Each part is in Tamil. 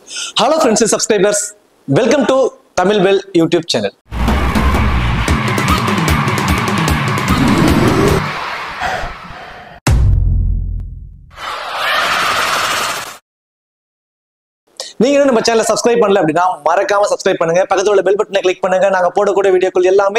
hello friends subscribers welcome to Tamil well YouTube channel நீங்க இன்னும் நம்ம சேனலை சப்ஸ்கிரைப் பண்ணல அப்படின்னா மறக்காம சப்ஸ்கிரைப் பண்ணுங்க பக்கத்துல உள்ள பெல் பட்டனை கிளிக் பண்ணுங்க நாங்க போடக்கூடிய வீடியோக்கள் எல்லாமே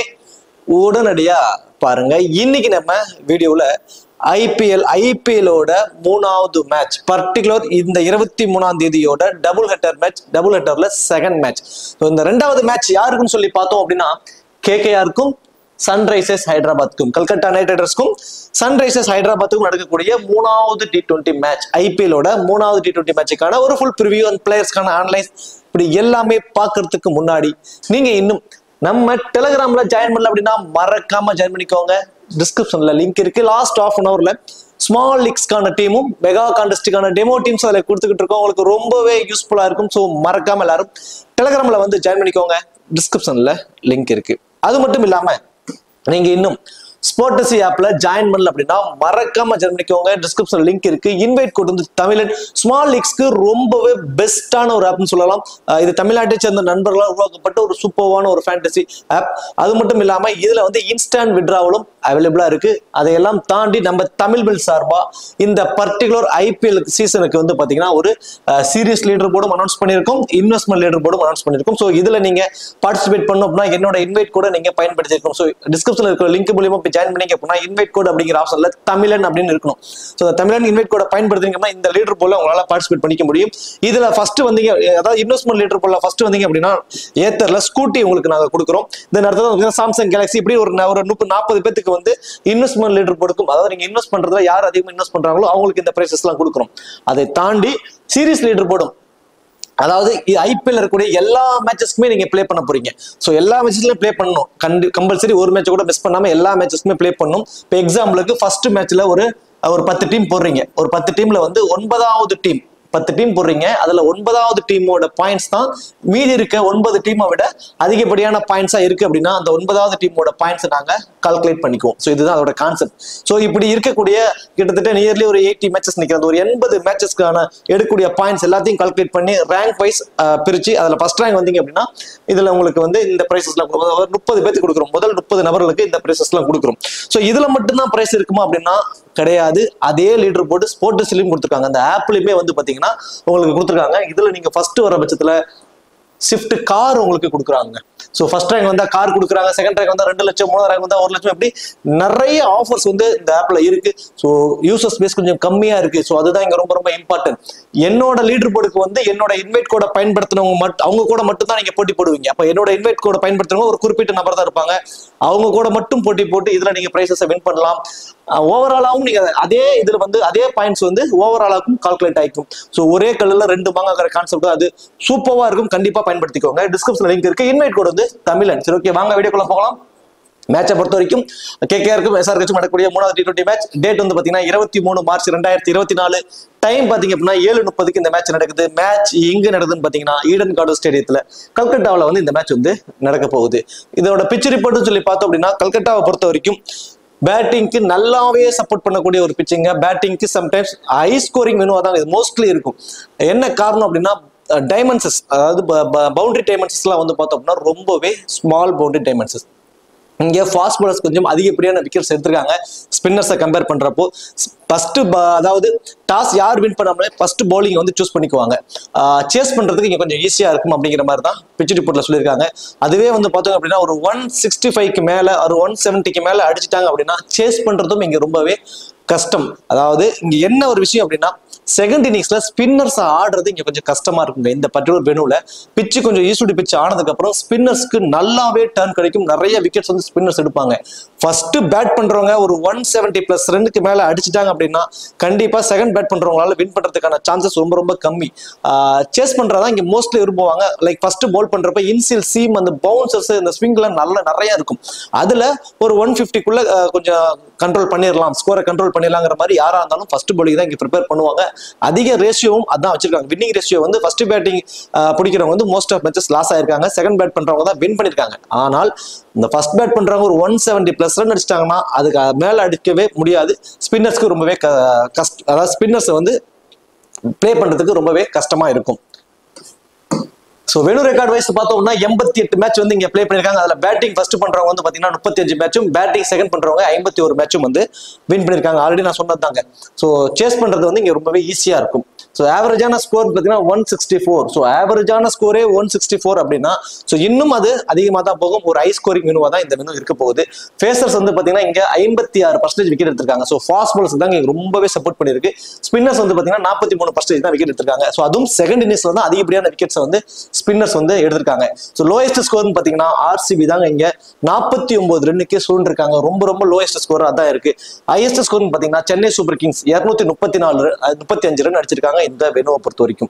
உடனடியா பாருங்க இன்னைக்கு நம்ம வீடியோல ஐபிஎல் ஐபிஎலோட மூணாவது மேட்ச் பர்டிகுலர் இந்த இருபத்தி மூணாம் தேதியோட டபுள் ஹெட்டர் மேட்ச் டபுள் ஹெட்டர்ல செகண்ட் மேட்ச் இந்த ரெண்டாவது மேட்ச் யாருக்குன்னு சொல்லி பார்த்தோம் அப்படின்னா கேகேஆருக்கும் சன்ரைசர்ஸ் ஹைதராபாத்துக்கும் கல்கத்தா நைட் ரைடர்ஸ்க்கும் சன்ரைசர்ஸ் ஹைதராபாத்துக்கும் நடக்கக்கூடிய மூணாவது டி டுவெண்ட்டி மேட்ச் ஐபிஎலோட மூணாவது டி டுவெண்ட்டி மேட்சுக்கான ஒரு ஃபுல் ப்ரிவியூ அண்ட் பிளேயர்ஸ்க்கான ஆன்லைன் இப்படி எல்லாமே பார்க்கறதுக்கு முன்னாடி நீங்க இன்னும் நம்ம டெலிகிராம்ல ஜாயின் பண்ணல அப்படின்னா மறக்காம ஜாயின் பண்ணிக்கோங்க டிஸ்கிரிப்ஷன்ல லிங்க் இருக்கு லாஸ்ட் ஆஃப் அன் ஹவர்ல ஸ்மால் லீக்ஸ்க்கான டீமும் மெகா கான்டெஸ்டுக்கான டெமோ டீம்ஸ் அதில் கொடுத்துக்கிட்டு இருக்கோம் உங்களுக்கு ரொம்பவே யூஸ்ஃபுல்லா இருக்கும் ஸோ மறக்காம எல்லாரும் டெலிகிராம்ல வந்து ஜாயின் பண்ணிக்கோங்க டிஸ்கிரிப்ஷன்ல லிங்க் இருக்கு அது மட்டும் இல்லாம நீங்க இன்னும் ஸ்போர்டசி ஆப்ல ஜாயின் பண்ணல அப்படின்னா மறக்காம ஜாயின் பண்ணிக்கோங்க டிஸ்கிரிப்ஷன் லிங்க் இருக்கு இன்வைட் கொண்டு வந்து தமிழன் ஸ்மால் லீக்ஸ்க்கு ரொம்பவே பெஸ்டான ஒரு ஆப்னு சொல்லலாம் அஹ் இது தமிழ்நாட்டை சேர்ந்த நண்பர்களால் உருவாக்கப்பட்ட ஒரு சூப்பர்வான ஒரு ஃபேண்டசி ஆப் அது மட்டும் இல்லாம இதுல வந்து இன்ஸ்டன்ட் விட்ராவலும் அவைலபிளா இருக்கு அதையெல்லாம் தாண்டி நம்ம தமிழ் பில் சார்பா இந்த பர்டிகுலர் ஐபிஎல் சீசனுக்கு வந்து பாத்தீங்கன்னா ஒரு சீரியஸ் லீடர் போர்டும் அனௌன்ஸ் பண்ணியிருக்கோம் இன்வெஸ்ட்மெண்ட் லீடர் போர்டும் அனௌன்ஸ் பண்ணியிருக்கோம் ஸோ இதுல நீங்க பார்ட்டிசிபேட் பண்ணணும் அப்படின்னா என்னோட இன்வைட் கூட நீங்க பயன்படுத்திருக்கோம் ஸோ டிஸ்கிரிப்ஷன்ல இருக்கிற லிங்க் மூலியமா போய் ஜாயின் பண்ணீங்க அப்படின்னா இன்வைட் கோட் அப்படிங்கிற ஆப்ஷன்ல தமிழன் அப்படின்னு இருக்கணும் ஸோ அந்த தமிழன் இன்வைட் கோட பயன்படுத்திங்கன்னா இந்த லீடர் போல உங்களால பார்ட்டிசிபேட் பண்ணிக்க முடியும் இதுல ஃபர்ஸ்ட் வந்தீங்க அதாவது இன்வெஸ்ட்மெண்ட் லீடர் போல ஃபர்ஸ்ட் வந்தீங்க அப்படின்னா ஏத்தர்ல ஸ்கூட்டி உங்களுக்கு நாங்க கொடுக்குறோம் தென் அடுத்தது சாம்சங் கேலக்ஸி இப்படி ஒரு ந- ஒரு முப்பது நாற்பது பேத்துக்கு வந்து இன்வெஸ்ட்மெண்ட் லீடர் போடுக்கும் அதாவது நீங்க இன்வெஸ்ட் பண்றதுல யார் அதிகமாக இன்வெஸ்ட் பண்றாங்களோ அவங்களுக்கு இந்த பிரைசஸ் எல்லாம் கொடுக்குறோம் அதை தாண்டி சீரிஸ் லீடர் போடும் அதாவது ஐபிஎல் இருக்கக்கூடிய எல்லா மேட்சஸ்க்குமே நீங்க ப்ளே பண்ண போறீங்க ஸோ எல்லா மேட்சஸ்லயும் ப்ளே பண்ணணும் கண்டி கம்பல்சரி ஒரு மேட்ச் கூட மிஸ் பண்ணாம எல்லா மேட்சஸ்க்குமே ப்ளே பண்ணணும் இப்போ எக்ஸாம்பிளுக்கு ஃபர்ஸ்ட் மேட்ச்ல ஒரு ஒரு பத்து டீம் போடுறீங்க ஒரு பத்து டீம்ல வந்து ஒன்பதாவது டீம் பத்து டீம் போடுறீங்க அதுல ஒன்பதாவது டீமோட பாயிண்ட்ஸ் தான் மீதி இருக்க ஒன்பது டீமை விட அதிகப்படியான பாயிண்ட்ஸா இருக்கு அப்படின்னா அந்த ஒன்பதாவது டீமோட பாயிண்ட்ஸ் நாங்க கால்குலேட் பண்ணிக்குவோம் ஸோ இதுதான் அதோட கான்செப்ட் ஸோ இப்படி இருக்கக்கூடிய கிட்டத்தட்ட நியர்லி ஒரு எயிட்டி மேட்சஸ் நிற்கிறது ஒரு எண்பது மேட்சஸ்க்கான எடுக்கக்கூடிய பாயிண்ட்ஸ் எல்லாத்தையும் கால்குலேட் பண்ணி ரேங்க் வைஸ் பிரிச்சு அதுல ஃபர்ஸ்ட் ரேங்க் வந்தீங்க அப்படின்னா இதுல உங்களுக்கு வந்து இந்த பிரைசஸ்லாம் கொடுக்கும் ஒரு முப்பது பேருக்கு கொடுக்குறோம் முதல் முப்பது நபர்களுக்கு இந்த பிரைசஸ்லாம் கொடுக்குறோம் ஸோ இதுல மட்டும்தான் பிரைஸ் இருக்குமா அப்படின்னா கிடையாது அதே லீடர் போட்டு ஸ்போர்ட்ஸ்லயும் கொடுத்துருக்காங்க அந்த ஆப்லயுமே வந்து பாத்தீங்கன்னா உங்களுக்கு கொடுத்துருக்காங்க இதுல நீங்க ஃபர்ஸ்ட் வர பட்சத்துல ஷிஃப்ட் கார் உங்களுக்கு கொடுக்குறாங்க ஸோ ஃபர்ஸ்ட் ரேங்க் வந்தா கார் கொடுக்குறாங்க செகண்ட் ரேங்க் வந்தா ரெண்டு லட்சம் மூணாவது ரேங்க் வந்தா ஒரு லட்சம் எப்படி நிறைய ஆஃபர்ஸ் வந்து இந்த ஆப்ல இருக்கு ஸோ யூசர்ஸ் பேஸ் கொஞ்சம் கம்மியா இருக்கு ஸோ அதுதான் இங்க ரொம்ப ரொம்ப இம்பார்ட்டன்ட் என்னோட லீடர் போர்டுக்கு வந்து என்னோட இன்வைட் கோட பயன்படுத்தினவங்க மட்டும் அவங்க கூட மட்டும் தான் நீங்க போட்டி போடுவீங்க அப்ப என்னோட இன்வைட் கோட பயன்படுத்துறவங்க ஒரு குறிப்பிட்ட நபர் தான் இருப்பாங்க அவங்க கூட மட்டும் போட்டி போட்டு இதுல நீங்க பிரைசஸை வின் பண்ணலாம் ஓவராலாவும் நீங்க அதே இதுல வந்து அதே பாயிண்ட்ஸ் வந்து ஓவராலாக்கும் கால்குலேட் ஆயிக்கும் ஸோ ஒரே கல்லுல ரெண்டு மாங்காங்கிற கான்செப்ட் அது சூப்பரா இருக்கும் கண்டிப்பா பயன்படுத்திக்கோங்க டிஸ்கிரிப்ஷன் லிங்க் இருக்கு இன்வைட் கோட் வந்து தமிழன் சரி ஓகே வாங்க வீடியோக்குள்ள போகலாம் மேட்சை பொறுத்த வரைக்கும் கேகேஆருக்கும் எஸ்ஆர்க்கும் நடக்கக்கூடிய மூணாவது டி டுவெண்ட்டி மேட்ச் டேட் வந்து பாத்தீங்கன்னா இருபத்தி மூணு மார்ச் ரெண்டாயிரத்தி இருபத்தி நாலு டைம் பாத்தீங்க அப்படின்னா ஏழு முப்பதுக்கு இந்த மேட்ச் நடக்குது மேட்ச் எங்க நடக்குதுன்னு பாத்தீங்கன்னா ஈடன் கார்டு ஸ்டேடியத்துல கல்கட்டாவில் வந்து இந்த மேட்ச் வந்து நடக்க போகுது இதோட பிச் ரிப்போர்ட்னு சொல்லி பார்த்தோம் அப்படின்னா கல்கட்டாவை பொறுத்த வரைக்கும் பேட்டிங்க்கு நல்லாவே சப்போர்ட் பண்ணக்கூடிய ஒரு பிச்சிங்க பேட்டிங்க்கு சம்டைம்ஸ் ஹை ஸ்கோரிங் மெனுவாக தான் இது மோஸ்ட்லி இருக்கும் என்ன காரணம் அப்படின்னா டைமண்ட்ஸஸ் அதாவது பவுண்டரி டைமண்ட்ஸ்லாம் வந்து பார்த்தோம் அப்படின்னா ரொம்பவே ஸ்மால் பவுண்டரி டைமண்ட்ஸஸ் இங்கே ஃபாஸ்ட் பாலர்ஸ் கொஞ்சம் அதிகப்படியான விக்கெட்ஸ் எடுத்திருக்காங்க ஸ்பின்னர்ஸை கம்பேர் பண்றப்போ ஃபர்ஸ்ட் அதாவது டாஸ் யார் வின் பண்ணாமலே ஃபர்ஸ்ட் பவுலிங் வந்து சூஸ் பண்ணிக்குவாங்க சேஸ் பண்றதுக்கு இங்க கொஞ்சம் ஈஸியா இருக்கும் அப்படிங்கிற மாதிரி தான் பிச் ரிப்போர்ட்ல சொல்லியிருக்காங்க அதுவே வந்து பார்த்தோம் அப்படின்னா ஒரு ஒன் சிக்ஸ்டி ஃபைவ்க்கு மேல ஒரு ஒன் செவன்ட்டிக்கு மேல அடிச்சிட்டாங்க அப்படின்னா சேஸ் பண்றதும் இங்க ரொம்பவே கஷ்டம் அதாவது இங்க என்ன ஒரு விஷயம் அப்படின்னா செகண்ட் இன்னிங்ஸ்ல ஸ்பின்னர்ஸ் ஆடுறது இங்க கொஞ்சம் கஷ்டமா இருக்குங்க இந்த பர்டிகுலர் வெனுல பிச்சு கொஞ்சம் ஈஸ்வடி பிச் ஆனதுக்கு அப்புறம் ஸ்பின்னர்ஸ்க்கு நல்லாவே டர்ன் கிடைக்கும் நிறைய விக்கெட்ஸ் வந்து ஸ்பின்னர்ஸ் எடுப்பாங்க ஃபர்ஸ்ட் பேட் பண்றவங்க ஒரு ஒன் செவன்டி பிளஸ் ரெண்டுக்கு மேல அடிச்சிட்டாங்க அப்படின்னா கண்டிப்பா செகண்ட் பேட் பண்றவங்களால வின் பண்றதுக்கான சான்சஸ் ரொம்ப ரொம்ப கம்மி சேஸ் பண்றதா இங்க மோஸ்ட்லி விரும்புவாங்க லைக் ஃபர்ஸ்ட் பவுல் பண்றப்ப இன்சியல் சீம் அந்த பவுன்சர்ஸ் இந்த ஸ்விங்லாம் நல்ல நிறைய இருக்கும் அதுல ஒரு ஒன் பிப்டிக்குள்ள கொஞ்சம் கண்ட்ரோல் பண்ணிடலாம் ஸ்கோரை கண்ட்ரோல் பண்ணிடலாங்கிற மாதிரி யாரா இருந்தாலும் ஃபர்ஸ்ட் bowling தான் இங்க ப்ரிப்பேர் பண்ணுவாங்க அதிக ரேஷியோவும் அதான் வச்சிருக்காங்க வின்னிங் ரேஷியோ வந்து ஃபர்ஸ்ட் பேட்டிங் பிடிக்கிறவங்க வந்து மோஸ்ட் ஆஃப் மேட்சஸ் லாஸ் ஆயிருக்காங்க செகண்ட் பேட் பண்றவங்க தான் வின் பண்ணிருக்காங்க ஆனால் இந்த ஃபர்ஸ்ட் பேட் பண்றவங்க ஒரு ஒன் செவன்டி பிளஸ் ரன் அடிச்சிட்டாங்கன்னா அதுக்கு மேல அடிக்கவே முடியாது ஸ்பின்னர்ஸ்க்கு ரொம்பவே க- கஷ்ட அதாவது ஸ்பின்னர்ஸ் வந்து ப்ளே பண்றதுக்கு ரொம்பவே கஷ்டமா இருக்கும் ஸோ வெனு ரெக்கார்ட் வைஸ் பார்த்தோம்னா எண்பத்தி எட்டு மேட்ச் வந்து இங்க ப்ளே பண்ணிருக்காங்க அதுல பேட்டிங் ஃபர்ஸ்ட் பண்றவங்க வந்து பாத்தீங்கன்னா முப்பத்தி அஞ்சு மேட்சும் பேட்டிங் செகண்ட் பண்றவங்க ஐம்பத்தி ஒரு மேட்சும் வந்து வின் பண்ணிருக்காங்க ஆல்ரெடி நான் சொன்னதாங்க ஸோ சேஸ் பண்றது வந்து இங்க ரொம்பவே ஈஸியா இருக்கும் ஸோ ஆவரேஜான ஸ்கோர் பார்த்தீங்கன்னா ஒன் சிக்ஸ்டி ஃபோர் ஸோ ஆவரேஜான ஸ்கோரே ஒன் சிக்ஸ்டி ஃபோர் அப்படின்னா ஸோ இன்னும் அது அதிகமாக தான் போகும் ஒரு ஹை ஸ்கோரிங் மெனுவாக தான் இந்த மெனு இருக்க போகுது ஃபேசர்ஸ் வந்து பார்த்தீங்கன்னா இங்கே ஐம்பத்தி ஆறு பர்சன்டேஜ் விக்கெட் எடுத்திருக்காங்க ஸோ ஃபாஸ்ட் பால்ஸ் தான் இங்க ரொம்பவே சப்போர்ட் பண்ணியிருக்கு ஸ்பின்னர்ஸ் வந்து பார்த்தீங்கன்னா நாற்பத்தி மூணு பர்சன்டேஜ் தான் விக்கெட் எடுத்திருக்காங்க ஸோ அதுவும் செகண்ட் இன்னிங்ஸ்ல தான் அதிகப்படியான விக்கெட்ஸ் வந்து ஸ்பின்னர்ஸ் வந்து எடுத்திருக்காங்க ஸோ லோயஸ்ட் ஸ்கோர்னு பார்த்தீங்கன்னா ஆர்சிபி தாங்க இங்க நாற்பத்தி ஒன்பது ரன்னுக்கே சூழ்ந்திருக்காங்க ரொம்ப ரொம்ப லோயஸ்ட் ஸ்கோர் அதான் இருக்கு ஹையஸ்ட் ஸ்கோர்னு பார்த்தீங்கன்னா சென்னை சூப்பர் கிங்ஸ் இருநூத்தி முப்பத்தி நாலு முப்பத்தி அஞ்சு ரன் அடிச்சிருக்காங்க இந்த வெனுவை பொறுத்த வரைக்கும்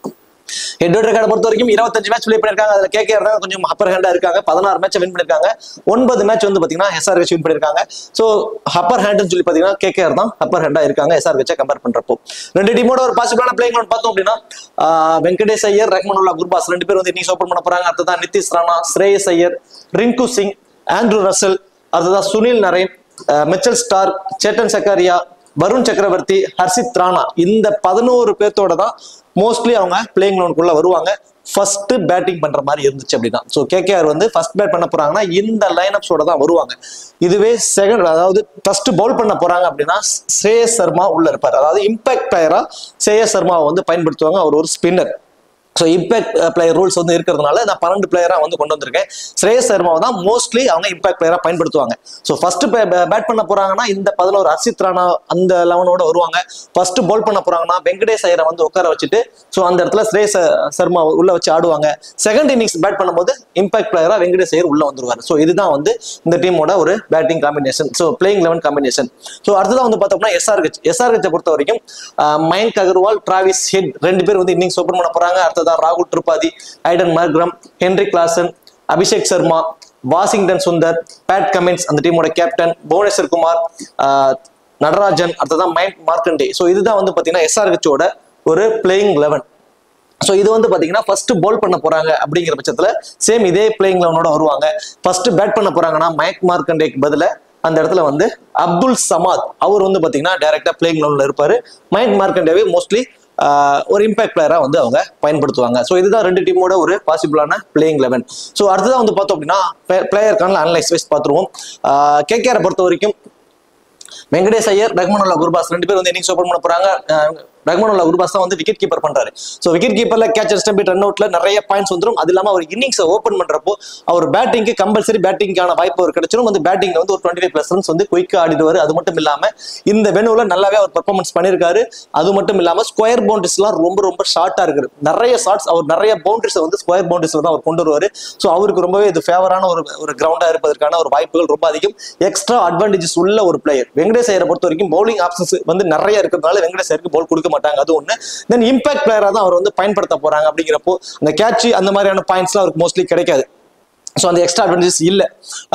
ஹெட் ரெக்கார்டை பொறுத்த வரைக்கும் இருபத்தஞ்சு மேட்ச் ப்ளே பண்ணிருக்காங்க அதுல கேகேஆர் தான் கொஞ்சம் அப்பர் ஹேண்டா இருக்காங்க பதினாறு மேட்ச் வின் பண்ணிருக்காங்க ஒன்பது மேட்ச் வந்து பாத்தீங்கன்னா எஸ்ஆர் வின் பண்ணிருக்காங்க சோ அப்பர் ஹேண்ட்னு சொல்லி பாத்தீங்கன்னா கேகேஆர் தான் அப்பர் ஹேண்டா இருக்காங்க எஸ்ஆர் வச்சா கம்பேர் பண்றப்போ ரெண்டு டீமோட ஒரு பாசிபிளான பிளேயிங் பார்த்தோம் அப்படின்னா ஆஹ் வெங்கடேஷ் ஐயர் ரஹ்மனுல்லா குர்பாஸ் ரெண்டு பேர் வந்து இன்னிங்ஸ் ஓப்பன் பண்ண போறாங்க அடுத்ததான் நிதிஷ் ராணா ஸ்ரேயஸ் ஐயர் ரிங்கு சிங் ஆண்ட்ரூ ரசல் அடுத்ததான் சுனில் நரேன் ஆஹ் மிச்சல் ஸ்டார் சேட்டன் சக்காரியா வருண் சக்கரவர்த்தி ஹர்ஷித் ராணா இந்த பதினோரு பேர்த்தோட தான் மோஸ்ட்லி அவங்க பிளேயிங் லோனுக்குள்ள வருவாங்க ஃபர்ஸ்ட் பேட்டிங் பண்ற மாதிரி இருந்துச்சு அப்படின்னா ஸோ கேகேஆர் வந்து ஃபர்ஸ்ட் பேட் பண்ண போறாங்கன்னா இந்த லைனப்ஸோட தான் வருவாங்க இதுவே செகண்ட் அதாவது ஃபர்ஸ்ட் பவுல் பண்ண போறாங்க அப்படின்னா ஸ்ரேயஸ் சர்மா உள்ள இருப்பார் அதாவது இம்பாக்ட் பிளேயரா ஸ்ரேயஸ் சர்மாவை வந்து பயன்படுத்துவாங்க அவர் ஒரு spinner so impact player rules வந்து இருக்கிறதுனால நான் பன்னெண்டு பிளேயரா வந்து கொண்டு வந்திருக்கேன் ஸ்ரேயஸ் சர்மாவை தான் மோஸ்ட்லி அவங்க இம்பாக்ட் பிளேயரா பயன்படுத்துவாங்க ஸோ ஃபர்ஸ்ட் பேட் பண்ண போறாங்கன்னா இந்த பதினோரு அர்ஷித் ராணா அந்த லெவனோட வருவாங்க ஃபர்ஸ்ட் பவுல் பண்ண போறாங்கன்னா வெங்கடேஷ் ஐயரை வந்து உட்கார வச்சுட்டு ஸோ அந்த இடத்துல ஸ்ரேயஸ் சர்மா உள்ள வச்சு ஆடுவாங்க செகண்ட் இன்னிங்ஸ் பேட் பண்ணும்போது இம்பாக்ட் பிளேயரா வெங்கடேஷ் ஐயர் உள்ள வந்துருவார் ஸோ இதுதான் வந்து இந்த டீமோட ஒரு batting combination so playing eleven combination so அடுத்ததான் வந்து பார்த்தோம்னா எஸ்ஆர்ஹெச் எஸ்ஆர்ஹெச்சை பொறுத்த வரைக்கும் ஆஹ், மயங்க் அகர்வால் டிராவிஸ் ஹெட் ரெண்டு பேர் வந்து இன்னிங்ஸ் ஓப்பன் பண்ண போறாங்க அடுத்ததான் ராகுல் Tripathi Aiden Markram Heinrich Klaasen Abhishek Sharma Washington Sundar Pat Cummins அந்த டீமோட கேப்டன் புவனேஸ்வர் குமார் ஆஹ், நடராஜன் அடுத்ததான் மைண்ட் மார்க்கண்டே ஸோ இதுதான் வந்து பார்த்தீங்கன்னா எஸ்ஆர்ஹெச்சோட ஒரு பிளேயிங் லெவன் ஸோ இது வந்து பாத்தீங்கன்னா ஃபர்ஸ்ட் பவுல் பண்ண போறாங்க அப்படிங்கிற பட்சத்துல சேம் இதே பிளேயிங் லெவனோட வருவாங்க ஃபர்ஸ்ட் பேட் பண்ண போறாங்கன்னா மயக் மார்க்கண்டேக்கு பதிலா அந்த இடத்துல வந்து அப்துல் சமாத் அவர் வந்து பாத்தீங்கன்னா டைரக்டா பிளேயிங் லெவன்ல இருப்பாரு மயக் மார்க்கண்டேவே மோஸ்ட்லி ஒரு இம்பாக்ட் பிளேயரா வந்து அவங்க பயன்படுத்துவாங்க ஸோ இதுதான் ரெண்டு டீமோட ஒரு பாசிபிளான பிளேயிங் லெவன் ஸோ அடுத்ததான் வந்து பார்த்தோம் அப்படின்னா பிளேயருக்கான அனலைஸ் வைஸ் பார்த்துருவோம் கேகேஆரை பொறுத்த வரைக்கும் வெங்கடேஷ் ஐயர் ரஹ்மானுல்லா குர்பாஸ் ரெண்டு பேர் வந்து இன்னிங்ஸ் ஓப்பன் பண்ண போறாங்க அஹ் ரஹ்மானுல்லா குர்பாஸ் தான் வந்து விக்கெட் கீப்பர் பண்றாரு ஸோ விக்கெட் கீப்பர்ல கேட்ச் ஸ்டம்பி ரன் அவுட்ல நிறைய பாயிண்ட்ஸ் வந்துரும் அது இல்லாம அவர் இன்னிங்ஸ் ஓப்பன் பண்றப்போ அவர் பேட்டிங்க்கு கம்பல்சரி பேட்டிங்கான வாய்ப்பு அவர் கிடைச்சிரும் வந்து பேட்டிங்ல வந்து ஒரு டுவெண்ட்டி ஃபைவ் பிளஸ் ரன்ஸ் வந்து குயிக்கா ஆடிடுவாரு அது மட்டும் இல்லாம இந்த வெனுல நல்லாவே அவர் பெர்ஃபார்மன்ஸ் பண்ணியிருக்காரு அது மட்டும் இல்லாம ஸ்கொயர் பவுண்டரிஸ் எல்லாம் ரொம்ப ரொம்ப ஷார்ட்டா இருக்குது நிறைய ஷார்ட்ஸ் அவர் நிறைய பவுண்டரிஸ் வந்து ஸ்கொயர் பவுண்டரிஸ்ல தான் அவர் கொண்டு வருவாரு ஸோ அவருக்கு ரொம்பவே இது ஃபேவரான ஒரு ஒரு கிரவுண்டா இருப்பதற்கான ஒரு வாய்ப்புகள் ரொம்ப அதிகம் எக்ஸ்ட்ரா அட்வான்டேஜஸ் உள்ள ஒரு பிளேயர் வெங்கடேஷ் ஐயரை பொறுத்த வரைக்கும் பவுலிங் ஆப்ஷன்ஸ் வந்து நிறைய இருக்கிறதுனால வெங்கடேஷ் ஐயருக்கு பவுல் கொடுக்க மாட்டாங்க அது ஒண்ணு தென் இம்பாக்ட் பிளேயரா தான் அவர் வந்து பயன்படுத்த போறாங்க அப்படிங்கிறப்போ அந்த கேட்ச் அந்த மாதிரியான பாயிண்ட்ஸ்லாம் அவருக்கு மோஸ்ட்லி கிடைக்காது ஸோ அந்த எக்ஸ்ட்ரா அட்வான்டேஜ் இல்லை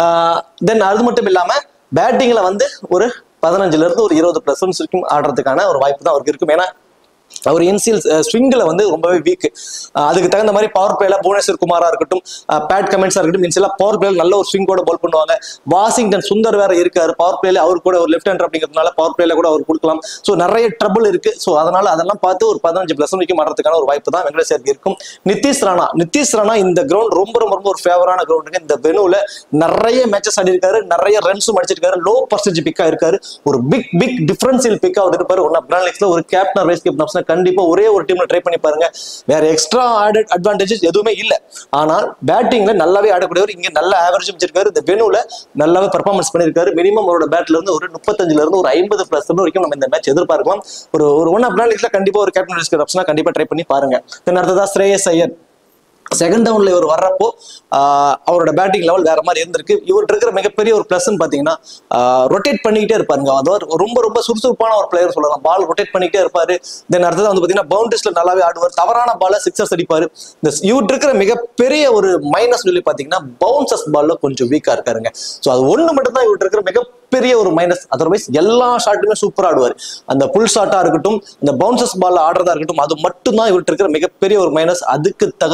தென் அது மட்டும் இல்லாம பேட்டிங்ல வந்து ஒரு பதினஞ்சுல இருந்து ஒரு இருபது பிளஸ் ரன்ஸ் வரைக்கும் ஆடுறதுக்கான ஒரு வாய்ப்பு தான் அவருக்கு இருக்கும் ஏன்னா அவர் இன்சியல் ஸ்விங்கில் வந்து ரொம்பவே வீக் அதுக்கு தகுந்த மாதிரி பவர் பிளேல புவனேஸ்வர் குமாரா இருக்கட்டும் பேட் கமெண்ட்ஸா இருக்கட்டும் இன்சியலா பவர் பிளேல நல்ல ஒரு ஸ்விங்கோட பால் பண்ணுவாங்க வாஷிங்டன் சுந்தர் வேற இருக்காரு பவர் பிளேல அவர் கூட ஒரு லெஃப்ட் ஹேண்டர் அப்படிங்கிறதுனால பவர் பிளேல கூட அவர் கொடுக்கலாம் ஸோ நிறைய ட்ரபிள் இருக்கு ஸோ அதனால அதெல்லாம் பார்த்து ஒரு பதினஞ்சு பிளஸ் வரைக்கும் ஆடுறதுக்கான ஒரு வாய்ப்பு தான் வெங்கடேஸ்வருக்கு இருக்கும் நிதிஷ் ராணா நிதிஷ் ராணா இந்த கிரவுண்ட் ரொம்ப ரொம்ப ரொம்ப ஒரு ஃபேவரான கிரவுண்டுங்க இந்த வெனுல நிறைய மேட்சஸ் ஆடி இருக்காரு நிறைய ரன்ஸும் அடிச்சிருக்காரு லோ பர்சன்டேஜ் பிக்கா இருக்காரு ஒரு பிக் பிக் டிஃபரன்சியல் பிக்கா அவர் இருப்பாரு ஒன் ஆஃப் கிராண்ட் லீக்ஸ்ல ஒரு கேப்டன் வைஸ் கேப்டன் ஆப்ஷன் கண்டிப்பா ஒரே ஒரு டீம்ல ட்ரை பண்ணி பாருங்க வேற எக்ஸ்ட்ரா ஆடட் அட்வான்டேஜஸ் எதுவுமே இல்ல ஆனால் பேட்டிங்ல நல்லாவே ஆடக்கூடியவர் இங்க நல்ல ஆவரேஜ் வச்சிருக்காரு இந்த வெனுல நல்லாவே பெர்ஃபார்மன்ஸ் பண்ணிருக்காரு மினிமம் அவரோட பேட்ல இருந்து ஒரு முப்பத்தஞ்சுல இருந்து ஒரு ஐம்பது பிளஸ் வரைக்கும் நம்ம இந்த மேட்ச் எதிர்பார்க்கலாம் ஒரு ஒரு ஒன் ஆஃப் கிராண்ட் லீக்ஸ்ல கண்டிப்பா ஒரு கேப்டன் வைஸ் ஆப்ஷனா கண்டிப்பா ட்ரை பண்ணி பாருங்க தென் அடுத்ததா ஸ்ரேயஸ் ஐயர் செகண்ட் டவுன்ல இவர் வர்றப்போ ஆஹ் அவரோட பேட்டிங் லெவல் வேற மாதிரி இருந்திருக்கு இவர் இருக்கிற மிகப்பெரிய ஒரு பிளஸ் பாத்தீங்கன்னா ரொட்டேட் பண்ணிக்கிட்டே இருப்பாருங்க அதாவது ரொம்ப ரொம்ப சுறுசுறுப்பான ஒரு பிளேயர் சொல்லலாம் பால் ரொட்டேட் பண்ணிக்கிட்டே இருப்பாரு தென் அடுத்தது வந்து பாத்தீங்கன்னா பவுண்டரிஸ்ல நல்லாவே ஆடுவார் தவறான பால சிக்ஸர்ஸ் அடிப்பாரு இந்த இவர் இருக்கிற மிகப்பெரிய ஒரு மைனஸ் சொல்லி பாத்தீங்கன்னா பவுன்சஸ் பால்ல கொஞ்சம் வீக்கா இருக்காருங்க ஸோ அது ஒண்ணு மட்டும் தான் இவர் இருக்கிற மிக பெரிய ஒரு மைனஸ் அதர்வைஸ் எல்லா ஷாட்டுமே சூப்பரா ஆடுவார் அந்த புல் ஷாட்டா இருக்கட்டும் இந்த பவுன்சஸ் பால்ல ஆடுறதா இருக்கட்டும் அது மட்டும் தான் இவர்கிட்ட இருக்கிற மிகப்பெரிய ஒரு மைனஸ் அதுக்கு தகுந்த மாதிரி